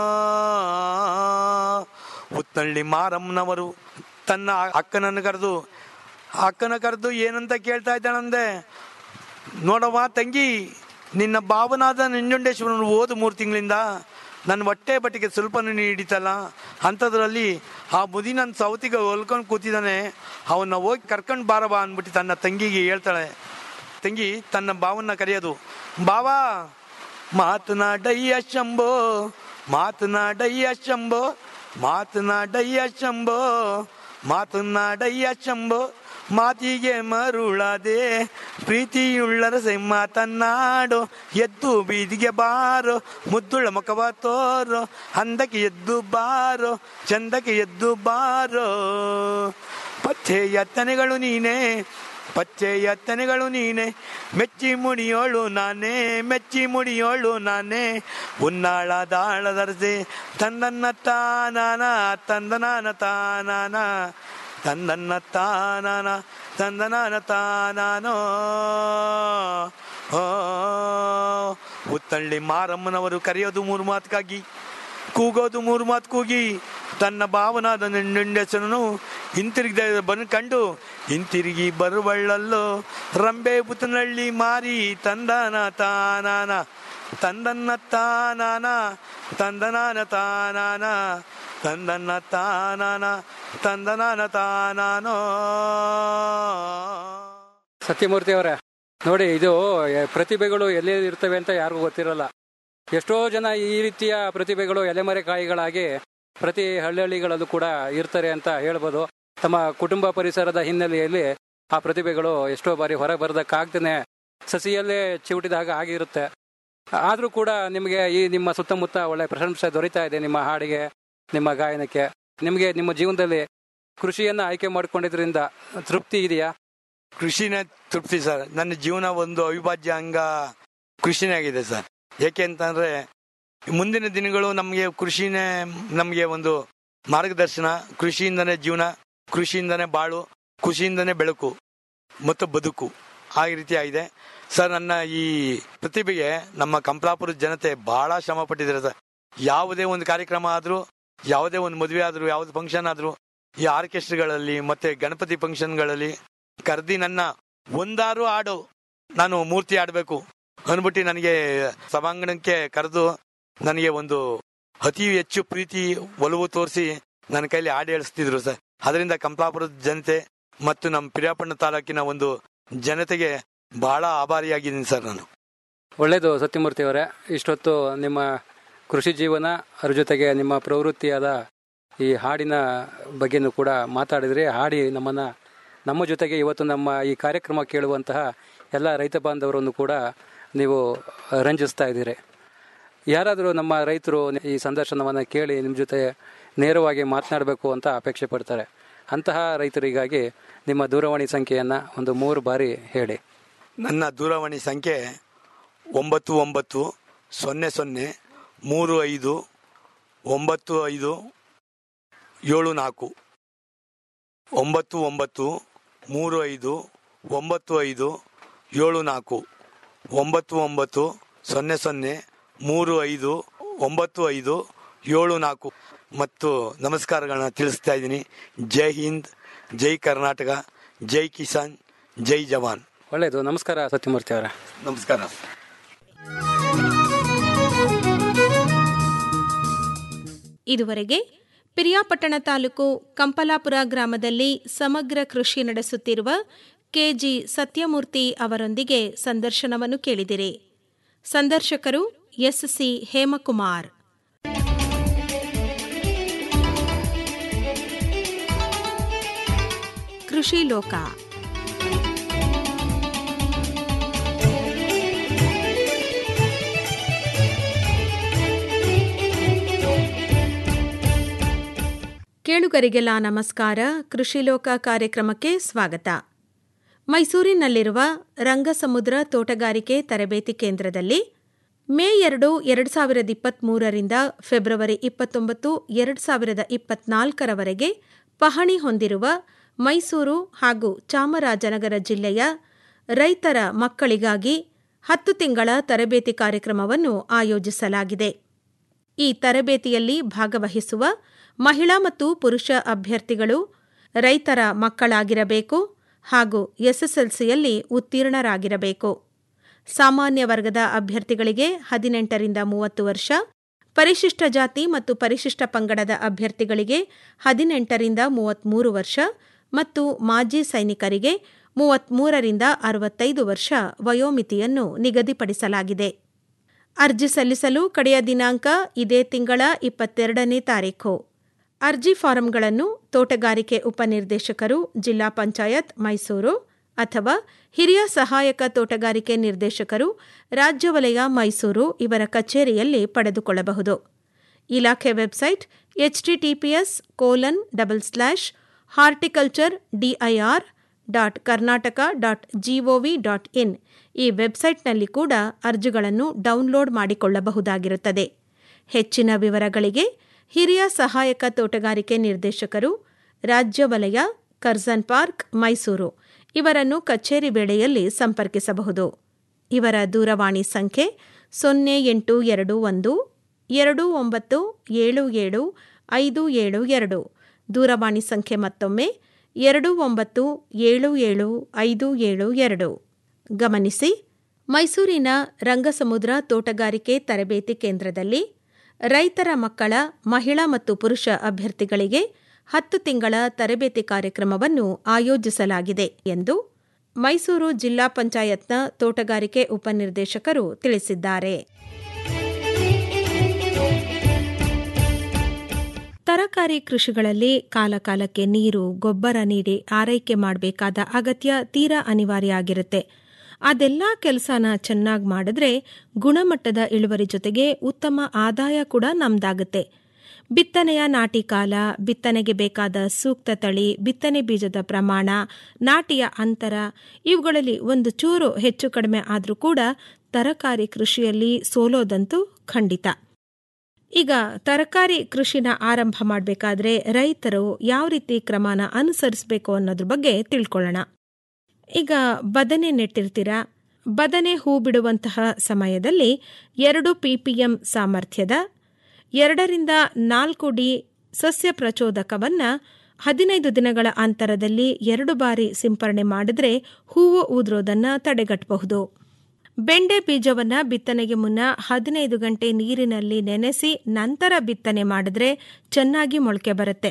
ಉತ್ತಳ್ಳಿ ಮಾರಮ್ಮನವರು ತನ್ನ ಅಕ್ಕನನ್ನು ಕರೆದು ಅಕ್ಕನ ಕರೆದು ಏನಂತ ಕೇಳ್ತಾ ಇದ್ದಾನಂದೆ ನೋಡವ್ವ ತಂಗಿ ನಿನ್ನ ಭಾವನಾದ ನಂಜುಂಡೇಶ್ವರನು ಓದು ಮೂರು ತಿಂಗಳಿಂದ ನನ್ನ ಹೊಟ್ಟೆ ಬಟ್ಟೆಗೆ ಸ್ವಲ್ಪ ನೀಡಿತಲ್ಲ ಅಂಥದ್ರಲ್ಲಿ ಆ ಮುದಿ ನನ್ನ ಸೌತಿಗೆ ಹೊಲ್ಕೊಂಡು ಕೂತಿದ್ದಾನೆ ಅವನ್ನ ಹೋಗಿ ಕರ್ಕೊಂಡು ಬಾರಬಾ ಅಂದ್ಬಿಟ್ಟು ತನ್ನ ತಂಗಿಗೆ ಹೇಳ್ತಾಳೆ ತಂಗಿ ತನ್ನ ಭಾವನ್ನ ಕರೆಯೋದು ಬಾವಾ ಮಾತನಾಡಯ್ಯ ಶಂಭೋ ಮಾತನಾಡಯ್ಯ ಶಂಭೋ ಮಾತನಾಡಯ್ಯ ಶಂಭೋ ಮಾತನಾಡಯ್ಯ ಶಂಭೋ ಮಾತಿಗೆ ಮರುಳದೆ ಪ್ರೀತಿಯುಳ್ಳರ ಸೈ ಮಾತನಾಡು ಎದ್ದು ಬೀದಿಗೆ ಬಾರೋ ಮುದ್ದುಳ ಮುಖವ ತೋರೋ ಅಂದಕ್ಕೆ ಎದ್ದು ಬಾರೋ ಚಂದಕ್ಕೆ ಎದ್ದು ಬಾರೋ ಪಚ್ಚೆಯ ತನೆಗಳು ನೀನೇ ಪಚ್ಚೆಯ ತನೆಗಳು ನೀನೆ ಮೆಚ್ಚಿ ಮುಡಿಯೋಳು ನಾನೇ ಮೆಚ್ಚಿ ಮುಡಿಯೋಳು ನಾನೇ ಉನ್ನಾಳ ದಾಳದರಸೆ ತಂದನ್ನ ತಾನಾನ ತಂದನಾನ ತಾನಾನ ತಂದನ್ನ ತಾನಾನ ತಂದನಾನ ತಾನಾನೋ ಓ ಉತ್ತಳ್ಳಿ ಮಾರಮ್ಮನವರು ಕರೆಯೋದು ಮೂರು ಮಾತುಗಾಗಿ ಕೂಗೋದು ಮೂರು ಮಾತು ಕೂಗಿ ತನ್ನ ಭಾವನಾದ ಹೆಸರನ್ನು ಹಿಂತಿರುಗಿದ ಬಂದು ಕಂಡು ಹಿಂತಿರುಗಿ ಬರುವಳ್ಳಲ್ಲೋ ರಂಬೆ ಬುತ್ತನಳ್ಳಿ ಮಾರಿ ತಂದನ ತಾನಾನ ತಂದನ್ನ ತಾನಾನ ತಂದನಾನ ತಾನಾನ ತಂದನ್ನ ತಾನಾನ ತಂದನಾನ ತಾನಾನೋ ಸತ್ಯಮೂರ್ತಿ ಅವರೇ ನೋಡಿ ಇದು ಎ- ಪ್ರತಿಭೆಗಳು ಎಲ್ಲಿ ಇರ್ತವೆ ಅಂತ ಯಾರಿಗೂ ಗೊತ್ತಿರಲ್ಲ ಎಷ್ಟೋ ಜನ ಈ ರೀತಿಯ ಪ್ರತಿಭೆಗಳು ಎಲೆಮರೆ ಕಾಯಿಗಳಾಗಿ ಪ್ರತಿ ಹಳ್ಳಿಗಳಲ್ಲೂ ಕೂಡ ಇರ್ತಾರೆ ಅಂತ ಹೇಳ್ಬೋದು ತಮ್ಮ ಕುಟುಂಬ ಪರಿಸರದ ಹಿನ್ನೆಲೆಯಲ್ಲಿ ಆ ಪ್ರತಿಭೆಗಳು ಎಷ್ಟೋ ಬಾರಿ ಹೊರ ಬರೋದಕ್ಕಾಗ್ದೇನೆ ಸಸಿಯಲ್ಲೇ ಚಿವುಟಿದಾಗ ಆಗಿರುತ್ತೆ ಆದರೂ ಕೂಡ ನಿಮಗೆ ಈ ನಿಮ್ಮ ಸುತ್ತಮುತ್ತ ಒಳ್ಳೆ ಪ್ರಶಂಸೆ ದೊರೀತಾ ಇದೆ ನಿಮ್ಮ ಹಾಡಿಗೆ ನಿಮ್ಮ ಗಾಯನಕ್ಕೆ ನಿಮಗೆ ನಿಮ್ಮ ಜೀವನದಲ್ಲಿ ಕೃಷಿಯನ್ನ ಆಯ್ಕೆ ಮಾಡ್ಕೊಂಡಿದ್ರಿಂದ ತೃಪ್ತಿ ಇದೆಯಾ ಕೃಷಿನೇ ತೃಪ್ತಿ ಸರ್ ನನ್ನ ಜೀವನ ಒಂದು ಅವಿಭಾಜ್ಯ ಅಂಗ ಕೃಷಿನೇ ಆಗಿದೆ ಸರ್ ಏಕೆ ಅಂತಂದ್ರೆ ಮುಂದಿನ ದಿನಗಳು ನಮಗೆ ಕೃಷಿನೇ ನಮಗೆ ಒಂದು ಮಾರ್ಗದರ್ಶನ ಕೃಷಿಯಿಂದನೇ ಜೀವನ ಕೃಷಿಯಿಂದನೇ ಬಾಳು ಕೃಷಿಯಿಂದನೇ ಬೆಳಕು ಮತ್ತು ಬದುಕು ಆ ರೀತಿ ಆಗಿದೆ ಸರ್ ನನ್ನ ಈ ಪ್ರತಿಭೆಗೆ ನಮ್ಮ ಕಂಪ್ಲಾಪುರದ ಜನತೆ ಬಹಳ ಶ್ರಮ ಪಟ್ಟಿದ್ದಾರೆ ಸರ್ ಯಾವುದೇ ಒಂದು ಕಾರ್ಯಕ್ರಮ ಆದ್ರೂ ಯಾವುದೇ ಒಂದು ಮದುವೆ ಆದ್ರೂ ಯಾವ್ದು ಫಂಕ್ಷನ್ ಆದ್ರೂ ಈ ಆರ್ಕೆಸ್ಟ್ರಾಗಳಲ್ಲಿ ಮತ್ತೆ ಗಣಪತಿ ಫಂಕ್ಷನ್ಗಳಲ್ಲಿ ಕರೆದಿ ನನ್ನ ಒಂದಾರು ಹಾಡು ನಾನು ಮೂರ್ತಿ ಆಡಬೇಕು ಅನ್ಬಿಟ್ಟು ನನಗೆ ಸಭಾಂಗಣಕ್ಕೆ ಕರೆದು ನನಗೆ ಒಂದು ಅತಿ ಹೆಚ್ಚು ಪ್ರೀತಿ ಒಲವು ತೋರಿಸಿ ನನ್ನ ಕೈಲಿ ಹಾಡು ಹೇಳಿಸ್ತಿದ್ರು ಸರ್ ಅದರಿಂದ ಕಂಪ್ಲಾಪುರದ ಜನತೆ ಮತ್ತು ನಮ್ಮ ಪಿರಿಯಾಪಣ್ಣ ತಾಲೂಕಿನ ಒಂದು ಜನತೆಗೆ ಬಹಳ ಆಭಾರಿಯಾಗಿದ್ದೀನಿ ಸರ್ ನಾನು ಒಳ್ಳೆಯದು ಸತ್ಯಮೂರ್ತಿ ಅವರೇ ಇಷ್ಟೊತ್ತು ನಿಮ್ಮ ಕೃಷಿ ಜೀವನ ಅದ್ರ ಜೊತೆಗೆ ನಿಮ್ಮ ಪ್ರವೃತ್ತಿಯಾದ ಈ ಹಾಡಿನ ಬಗ್ಗೆನೂ ಕೂಡ ಮಾತಾಡಿದ್ರಿ ಹಾಡಿ ನಮ್ಮನ್ನ ನಮ್ಮ ಜೊತೆಗೆ ಇವತ್ತು ನಮ್ಮ ಈ ಕಾರ್ಯಕ್ರಮ ಕೇಳುವಂತಹ ಎಲ್ಲ ರೈತ ಬಾಂಧವರನ್ನು ಕೂಡ ನೀವು ರಂಜಿಸ್ತಾ ಇದ್ದೀರಿ ಯಾರಾದರೂ ನಮ್ಮ ರೈತರು ಈ ಸಂದರ್ಶನವನ್ನು ಕೇಳಿ ನಿಮ್ಮ ಜೊತೆ ನೇರವಾಗಿ ಮಾತನಾಡಬೇಕು ಅಂತ ಅಪೇಕ್ಷೆ ಪಡ್ತಾರೆ ಅಂತಹ ರೈತರಿಗಾಗಿ ನಿಮ್ಮ ದೂರವಾಣಿ ಸಂಖ್ಯೆಯನ್ನು ಒಂದು ಮೂರು ಬಾರಿ ಹೇಳಿ ನನ್ನ ದೂರವಾಣಿ ಸಂಖ್ಯೆ ಒಂಬತ್ತು ಒಂಬತ್ತು ಸೊನ್ನೆ ಸೊನ್ನೆ ಮೂರು ಐದು ಒಂಬತ್ತು ಐದು ಏಳು ನಾಲ್ಕು ಒಂಬತ್ತು ಒಂಬತ್ತು ಮೂರು ಐದು ಒಂಬತ್ತು ಐದು ಏಳು ನಾಲ್ಕು ಒಂಬತ್ತು ಒಂಬತ್ತು ಸೊನ್ನೆ ಸೊನ್ನೆ ಮೂರು ಐದು ಒಂಬತ್ತು ಐದು ಏಳು ನಾಲ್ಕು ಮತ್ತು ನಮಸ್ಕಾರಗಳನ್ನ ತಿಳಿಸ್ತಾ ಇದ್ದೀನಿ ಜೈ ಹಿಂದ್ ಜೈ ಕರ್ನಾಟಕ ಜೈ ಕಿಸಾನ್ ಜೈ ಜವಾನ್ ಒಳ್ಳೆಯದು ನಮಸ್ಕಾರ ಸತ್ಯಮೂರ್ತಿ ಅವರೇ ನಮಸ್ಕಾರ ಇದುವರೆಗೆ ಪಿರಿಯಾಪಟ್ಟಣ ತಾಲೂಕು ಕಂಪಲಾಪುರ ಗ್ರಾಮದಲ್ಲಿ ಸಮಗ್ರ ಕೃಷಿ ನಡೆಸುತ್ತಿರುವ ಕೆಜಿ ಸತ್ಯಮೂರ್ತಿ ಅವರೊಂದಿಗೆ ಸಂದರ್ಶನವನ್ನು ಕೇಳಿದಿರಿ ಸಂದರ್ಶಕರು ಎಸ್ಸಿ ಹೇಮಕುಮಾರ್ ಕೃಷಿ ಲೋಕ ಕೇಳುಗರಿಗೆಲ್ಲ ನಮಸ್ಕಾರ ಕೃಷಿ ಲೋಕ ಕಾರ್ಯಕ್ರಮಕ್ಕೆ ಸ್ವಾಗತ ಮೈಸೂರಿನಲ್ಲಿರುವ ರಂಗಸಮುದ್ರ ತೋಟಗಾರಿಕೆ ತರಬೇತಿ ಕೇಂದ್ರದಲ್ಲಿ ಮೇ ಎರಡು ಎರಡು ಸಾವಿರದ ಇಪ್ಪತ್ತ್ಮೂರರಿಂದ ಫೆಬ್ರವರಿ ಇಪ್ಪತ್ತೊಂಬತ್ತು ಎರಡು ಸಾವಿರದ ಇಪ್ಪತ್ನಾಲ್ಕರವರೆಗೆ ಪಹಣಿ ಹೊಂದಿರುವ ಮೈಸೂರು ಹಾಗೂ ಚಾಮರಾಜನಗರ ಜಿಲ್ಲೆಯ ರೈತರ ಮಕ್ಕಳಿಗಾಗಿ ಹತ್ತು ತಿಂಗಳ ತರಬೇತಿ ಕಾರ್ಯಕ್ರಮವನ್ನು ಆಯೋಜಿಸಲಾಗಿದೆ ಈ ತರಬೇತಿಯಲ್ಲಿ ಭಾಗವಹಿಸುವ ಮಹಿಳಾ ಮತ್ತು ಪುರುಷ ಅಭ್ಯರ್ಥಿಗಳು ರೈತರ ಮಕ್ಕಳಾಗಿರಬೇಕು ಹಾಗೂ ಎಸ್ಎಸ್ಎಲ್ಸಿಯಲ್ಲಿ ಉತ್ತೀರ್ಣರಾಗಿರಬೇಕು ಸಾಮಾನ್ಯ ವರ್ಗದ ಅಭ್ಯರ್ಥಿಗಳಿಗೆ ಹದಿನೆಂಟರಿಂದ ಮೂವತ್ತು ವರ್ಷ ಪರಿಶಿಷ್ಟ ಜಾತಿ ಮತ್ತು ಪರಿಶಿಷ್ಟ ಪಂಗಡದ ಅಭ್ಯರ್ಥಿಗಳಿಗೆ ಹದಿನೆಂಟರಿಂದ ಮೂವತ್ತ್ಮೂರು ವರ್ಷ ಮತ್ತು ಮಾಜಿ ಸೈನಿಕರಿಗೆ ಮೂವತ್ತ್ಮೂರರಿಂದ ಅರವತ್ತೈದು ವರ್ಷ ವಯೋಮಿತಿಯನ್ನು ನಿಗದಿಪಡಿಸಲಾಗಿದೆ ಅರ್ಜಿ ಸಲ್ಲಿಸಲು ಕಡೆಯ ದಿನಾಂಕ ಇದೇ ತಿಂಗಳ ಇಪ್ಪತ್ತೆರಡನೇ ತಾರೀಖು ಅರ್ಜಿ ಫಾರಂಗಳನ್ನು ತೋಟಗಾರಿಕೆ ಉಪನಿರ್ದೇಶಕರು ಜಿಲ್ಲಾ ಪಂಚಾಯತ್ ಮೈಸೂರು ಅಥವಾ ಹಿರಿಯ ಸಹಾಯಕ ತೋಟಗಾರಿಕೆ ನಿರ್ದೇಶಕರು ರಾಜ್ಯ ವಲಯ ಮೈಸೂರು ಇವರ ಕಚೇರಿಯಲ್ಲಿ ಪಡೆದುಕೊಳ್ಳಬಹುದು ಇಲಾಖೆ website HTTPS colon double slash horticulture DIR dot Karnataka dot GOV dot in ಈ ವೆಬ್ಸೈಟ್ನಲ್ಲಿ ಕೂಡ ಅರ್ಜಿಗಳನ್ನು ಡೌನ್ಲೋಡ್ ಮಾಡಿಕೊಳ್ಳಬಹುದಾಗಿರುತ್ತದೆ ಹೆಚ್ಚಿನ ವಿವರಗಳಿಗೆ ಹಿರಿಯ ಸಹಾಯಕ ತೋಟಗಾರಿಕೆ ನಿರ್ದೇಶಕರು ರಾಜ್ಯ ವಲಯ ಕರ್ಜನ್ ಪಾರ್ಕ್ ಮೈಸೂರು ಇವರನ್ನು ಕಚೇರಿ ವೇಳೆಯಲ್ಲಿ ಸಂಪರ್ಕಿಸಬಹುದು ಇವರ ದೂರವಾಣಿ ಸಂಖ್ಯೆ ಸೊನ್ನೆ ಎಂಟು ಎರಡು ಒಂದು ಎರಡು ಒಂಬತ್ತು ಏಳು ಏಳು ಐದು ಏಳು ಎರಡು ದೂರವಾಣಿ ಸಂಖ್ಯೆ ಮತ್ತೊಮ್ಮೆ ಎರಡು ಒಂಬತ್ತು ಏಳು ಏಳು ಐದು ಏಳು ಎರಡು ಗಮನಿಸಿ ಮೈಸೂರಿನ ರಂಗಸಮುದ್ರ ತೋಟಗಾರಿಕೆ ತರಬೇತಿ ಕೇಂದ್ರದಲ್ಲಿ ರೈತರ ಮಕ್ಕಳ ಮಹಿಳಾ ಮತ್ತು ಪುರುಷ ಅಭ್ಯರ್ಥಿಗಳಿಗೆ ಹತ್ತು ತಿಂಗಳ ತರಬೇತಿ ಕಾರ್ಯಕ್ರಮವನ್ನು ಆಯೋಜಿಸಲಾಗಿದೆ ಎಂದು ಮೈಸೂರು ಜಿಲ್ಲಾ ಪಂಚಾಯತ್ನ ತೋಟಗಾರಿಕೆ ಉಪನಿರ್ದೇಶಕರು ತಿಳಿಸಿದ್ದಾರೆ ತರಕಾರಿ ಕೃಷಿಗಳಲ್ಲಿ ಕಾಲಕಾಲಕ್ಕೆ ನೀರು ಗೊಬ್ಬರ ನೀಡಿ ಆರೈಕೆ ಮಾಡಬೇಕಾದ ಅಗತ್ಯ ತೀರಾ ಅನಿವಾರ್ಯ ಆಗಿರುತ್ತೆ ಅದೆಲ್ಲ ಕೆಲಸನ ಚೆನ್ನಾಗಿ ಮಾಡಿದ್ರೆ ಗುಣಮಟ್ಟದ ಇಳುವರಿ ಜೊತೆಗೆ ಉತ್ತಮ ಆದಾಯ ಕೂಡ ನಮ್ದಾಗುತ್ತೆ ಬಿತ್ತನೆಯ ನಾಟಿ ಕಾಲ ಬಿತ್ತನೆಗೆ ಬೇಕಾದ ಸೂಕ್ತ ತಳಿ ಬಿತ್ತನೆ ಬೀಜದ ಪ್ರಮಾಣ ನಾಟಿಯ ಅಂತರ ಇವುಗಳಲ್ಲಿ ಒಂದು ಚೂರು ಹೆಚ್ಚು ಕಡಿಮೆ ಆದರೂ ಕೂಡ ತರಕಾರಿ ಕೃಷಿಯಲ್ಲಿ ಸೋಲೋದಂತೂ ಖಂಡಿತ ಈಗ ತರಕಾರಿ ಕೃಷಿನ ಆರಂಭ ಮಾಡಬೇಕಾದ್ರೆ ರೈತರು ಯಾವ ರೀತಿ ಕ್ರಮನ ಅನುಸರಿಸಬೇಕು ಅನ್ನೋದ್ರ ಬಗ್ಗೆ ತಿಳ್ಕೊಳ್ಳೋಣ ಈಗ ಬದನೆ ನೆಟ್ಟಿರ್ತೀರಾ ಬದನೆ ಹೂ ಬಿಡುವಂತಹ ಸಮಯದಲ್ಲಿ ಎರಡು ಪಿಪಿಎಂ ಸಾಮರ್ಥ್ಯದ ಎರಡರಿಂದ ನಾಲ್ಕು ಡಿ ಸಸ್ಯ ಪ್ರಚೋದಕವನ್ನು ಹದಿನೈದು ದಿನಗಳ ಅಂತರದಲ್ಲಿ ಎರಡು ಬಾರಿ ಸಿಂಪರಣೆ ಮಾಡಿದ್ರೆ ಹೂವು ಊದ್ರೋದನ್ನು ತಡೆಗಟ್ಟಬಹುದು ಬೆಂಡೆ ಬೀಜವನ್ನ ಬಿತ್ತನೆಗೆ ಮುನ್ನ ಹದಿನೈದು ಗಂಟೆ ನೀರಿನಲ್ಲಿ ನೆನೆಸಿ ನಂತರ ಬಿತ್ತನೆ ಮಾಡಿದ್ರೆ ಚೆನ್ನಾಗಿ ಮೊಳಕೆ ಬರುತ್ತೆ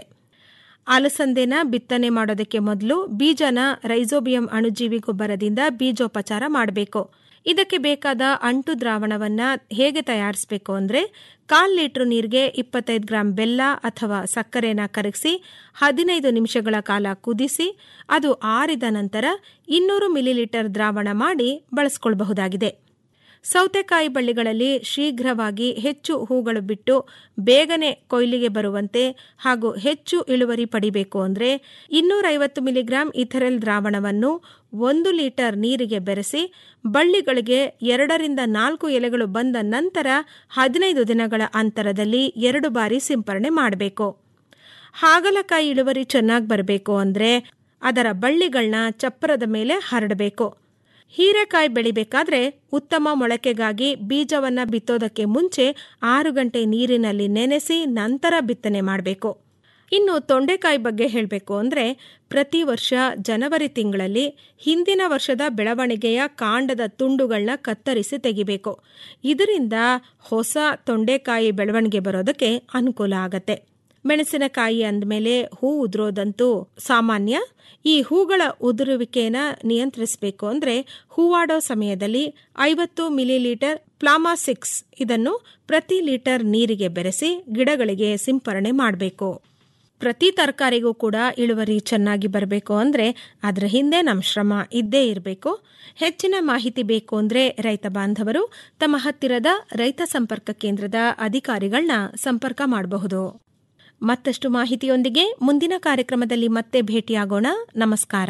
ಅಲಸಂದೆನ ಬಿತ್ತನೆ ಮಾಡೋದಕ್ಕೆ ಮೊದಲು ಬೀಜನ ರೈಸೋಬಿಯಂ ಅಣುಜೀವಿ ಗೊಬ್ಬರದಿಂದ ಬೀಜೋಪಚಾರ ಮಾಡಬೇಕು ಇದಕ್ಕೆ ಬೇಕಾದ ಅಂಟು ದ್ರಾವಣವನ್ನ ಹೇಗೆ ತಯಾರಿಸಬೇಕು ಅಂದ್ರೆ ಕಾಲ್ ಲೀಟರ್ ನೀರಿಗೆ ಇಪ್ಪತ್ತೈದು ಗ್ರಾಂ ಬೆಲ್ಲ ಅಥವಾ ಸಕ್ಕರೆನ ಕರಗಿಸಿ ಹದಿನೈದು ನಿಮಿಷಗಳ ಕಾಲ ಕುದಿಸಿ ಅದು ಆರಿದ ನಂತರ ಇನ್ನೂರು ಮಿಲಿಲೀಟರ್ ದ್ರಾವಣ ಮಾಡಿ ಬಳಸ್ಕೊಳ್ಬಹುದಾಗಿದೆ ಸೌತೆಕಾಯಿ ಬಳ್ಳಿಗಳಲ್ಲಿ ಶೀಘ್ರವಾಗಿ ಹೆಚ್ಚು ಹೂಗಳು ಬಿಟ್ಟು ಬೇಗನೆ ಕೊಯ್ಲಿಗೆ ಬರುವಂತೆ ಹಾಗೂ ಹೆಚ್ಚು ಇಳುವರಿ ಪಡಿಬೇಕು ಅಂದರೆ ಇನ್ನೂರೈವತ್ತು ಮಿಲಿಗ್ರಾಂ ಇಥರೆಲ್ ದ್ರಾವಣವನ್ನು ಒಂದು ಲೀಟರ್ ನೀರಿಗೆ ಬೆರೆಸಿ ಬಳ್ಳಿಗಳಿಗೆ ಎರಡರಿಂದ ನಾಲ್ಕು ಎಲೆಗಳು ಬಂದ ನಂತರ ಹದಿನೈದು ದಿನಗಳ ಅಂತರದಲ್ಲಿ ಎರಡು ಬಾರಿ ಸಿಂಪರಣೆ ಮಾಡಬೇಕು ಹಾಗಲಕಾಯಿ ಇಳುವರಿ ಚೆನ್ನಾಗಿ ಬರಬೇಕು ಅಂದರೆ ಅದರ ಬಳ್ಳಿಗಳನ್ನ ಚಪ್ಪರದ ಮೇಲೆ ಹರಡಬೇಕು ಹೀರೆಕಾಯಿ ಬೆಳಿಬೇಕಾದ್ರೆ ಉತ್ತಮ ಮೊಳಕೆಗಾಗಿ ಬೀಜವನ್ನ ಬಿತ್ತೋದಕ್ಕೆ ಮುಂಚೆ ಆರು ಗಂಟೆ ನೀರಿನಲ್ಲಿ ನೆನೆಸಿ ನಂತರ ಬಿತ್ತನೆ ಮಾಡಬೇಕು ಇನ್ನು ತೊಂಡೆಕಾಯಿ ಬಗ್ಗೆ ಹೇಳಬೇಕು ಅಂದರೆ ಪ್ರತಿ ವರ್ಷ ಜನವರಿ ತಿಂಗಳಲ್ಲಿ ಹಿಂದಿನ ವರ್ಷದ ಬೆಳವಣಿಗೆಯ ಕಾಂಡದ ತುಂಡುಗಳನ್ನ ಕತ್ತರಿಸಿ ತೆಗಿಬೇಕು ಇದರಿಂದ ಹೊಸ ತೊಂಡೆಕಾಯಿ ಬೆಳವಣಿಗೆ ಬರೋದಕ್ಕೆ ಅನುಕೂಲ ಆಗತ್ತೆ ಮೆಣಸಿನಕಾಯಿ ಅಂದಮೇಲೆ ಹೂ ಉದುರೋದಂತೂ ಸಾಮಾನ್ಯ ಈ ಹೂಗಳ ಉದುರುವಿಕೆನ ನಿಯಂತ್ರಿಸಬೇಕು ಅಂದರೆ ಹೂವಾಡೋ ಸಮಯದಲ್ಲಿ ಐವತ್ತು ಮಿಲಿಲೀಟರ್ ಪ್ಲಾಮಾಸಿಕ್ಸ್ ಇದನ್ನು ಪ್ರತಿ ಲೀಟರ್ ನೀರಿಗೆ ಬೆರೆಸಿ ಗಿಡಗಳಿಗೆ ಸಿಂಪರಣೆ ಮಾಡಬೇಕು ಪ್ರತಿ ತರಕಾರಿಗೂ ಕೂಡ ಇಳುವರಿ ಚೆನ್ನಾಗಿ ಬರಬೇಕು ಅಂದರೆ ಅದರ ಹಿಂದೆ ನಮ್ಮ ಶ್ರಮ ಇದ್ದೇ ಇರಬೇಕು ಹೆಚ್ಚಿನ ಮಾಹಿತಿ ಬೇಕು ಅಂದರೆ ರೈತ ಬಾಂಧವರು ತಮ್ಮ ಹತ್ತಿರದ ರೈತ ಸಂಪರ್ಕ ಕೇಂದ್ರದ ಅಧಿಕಾರಿಗಳನ್ನ ಸಂಪರ್ಕ ಮಾಡಬಹುದು ಮತ್ತಷ್ಟು ಮಾಹಿತಿಯೊಂದಿಗೆ ಮುಂದಿನ ಕಾರ್ಯಕ್ರಮದಲ್ಲಿ ಮತ್ತೆ ಭೇಟಿಯಾಗೋಣ ನಮಸ್ಕಾರ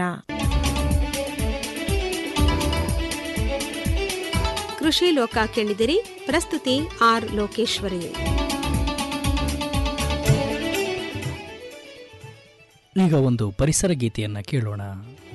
ಕೃಷಿ ಲೋಕ ಕೇಳಿದಿರಿ ಪ್ರಸ್ತುತಿ ಆರ್ ಲೋಕೇಶ್ವರಿ ಈಗ ಒಂದು ಪರಿಸರ ಗೀತೆಯನ್ನ ಕೇಳೋಣ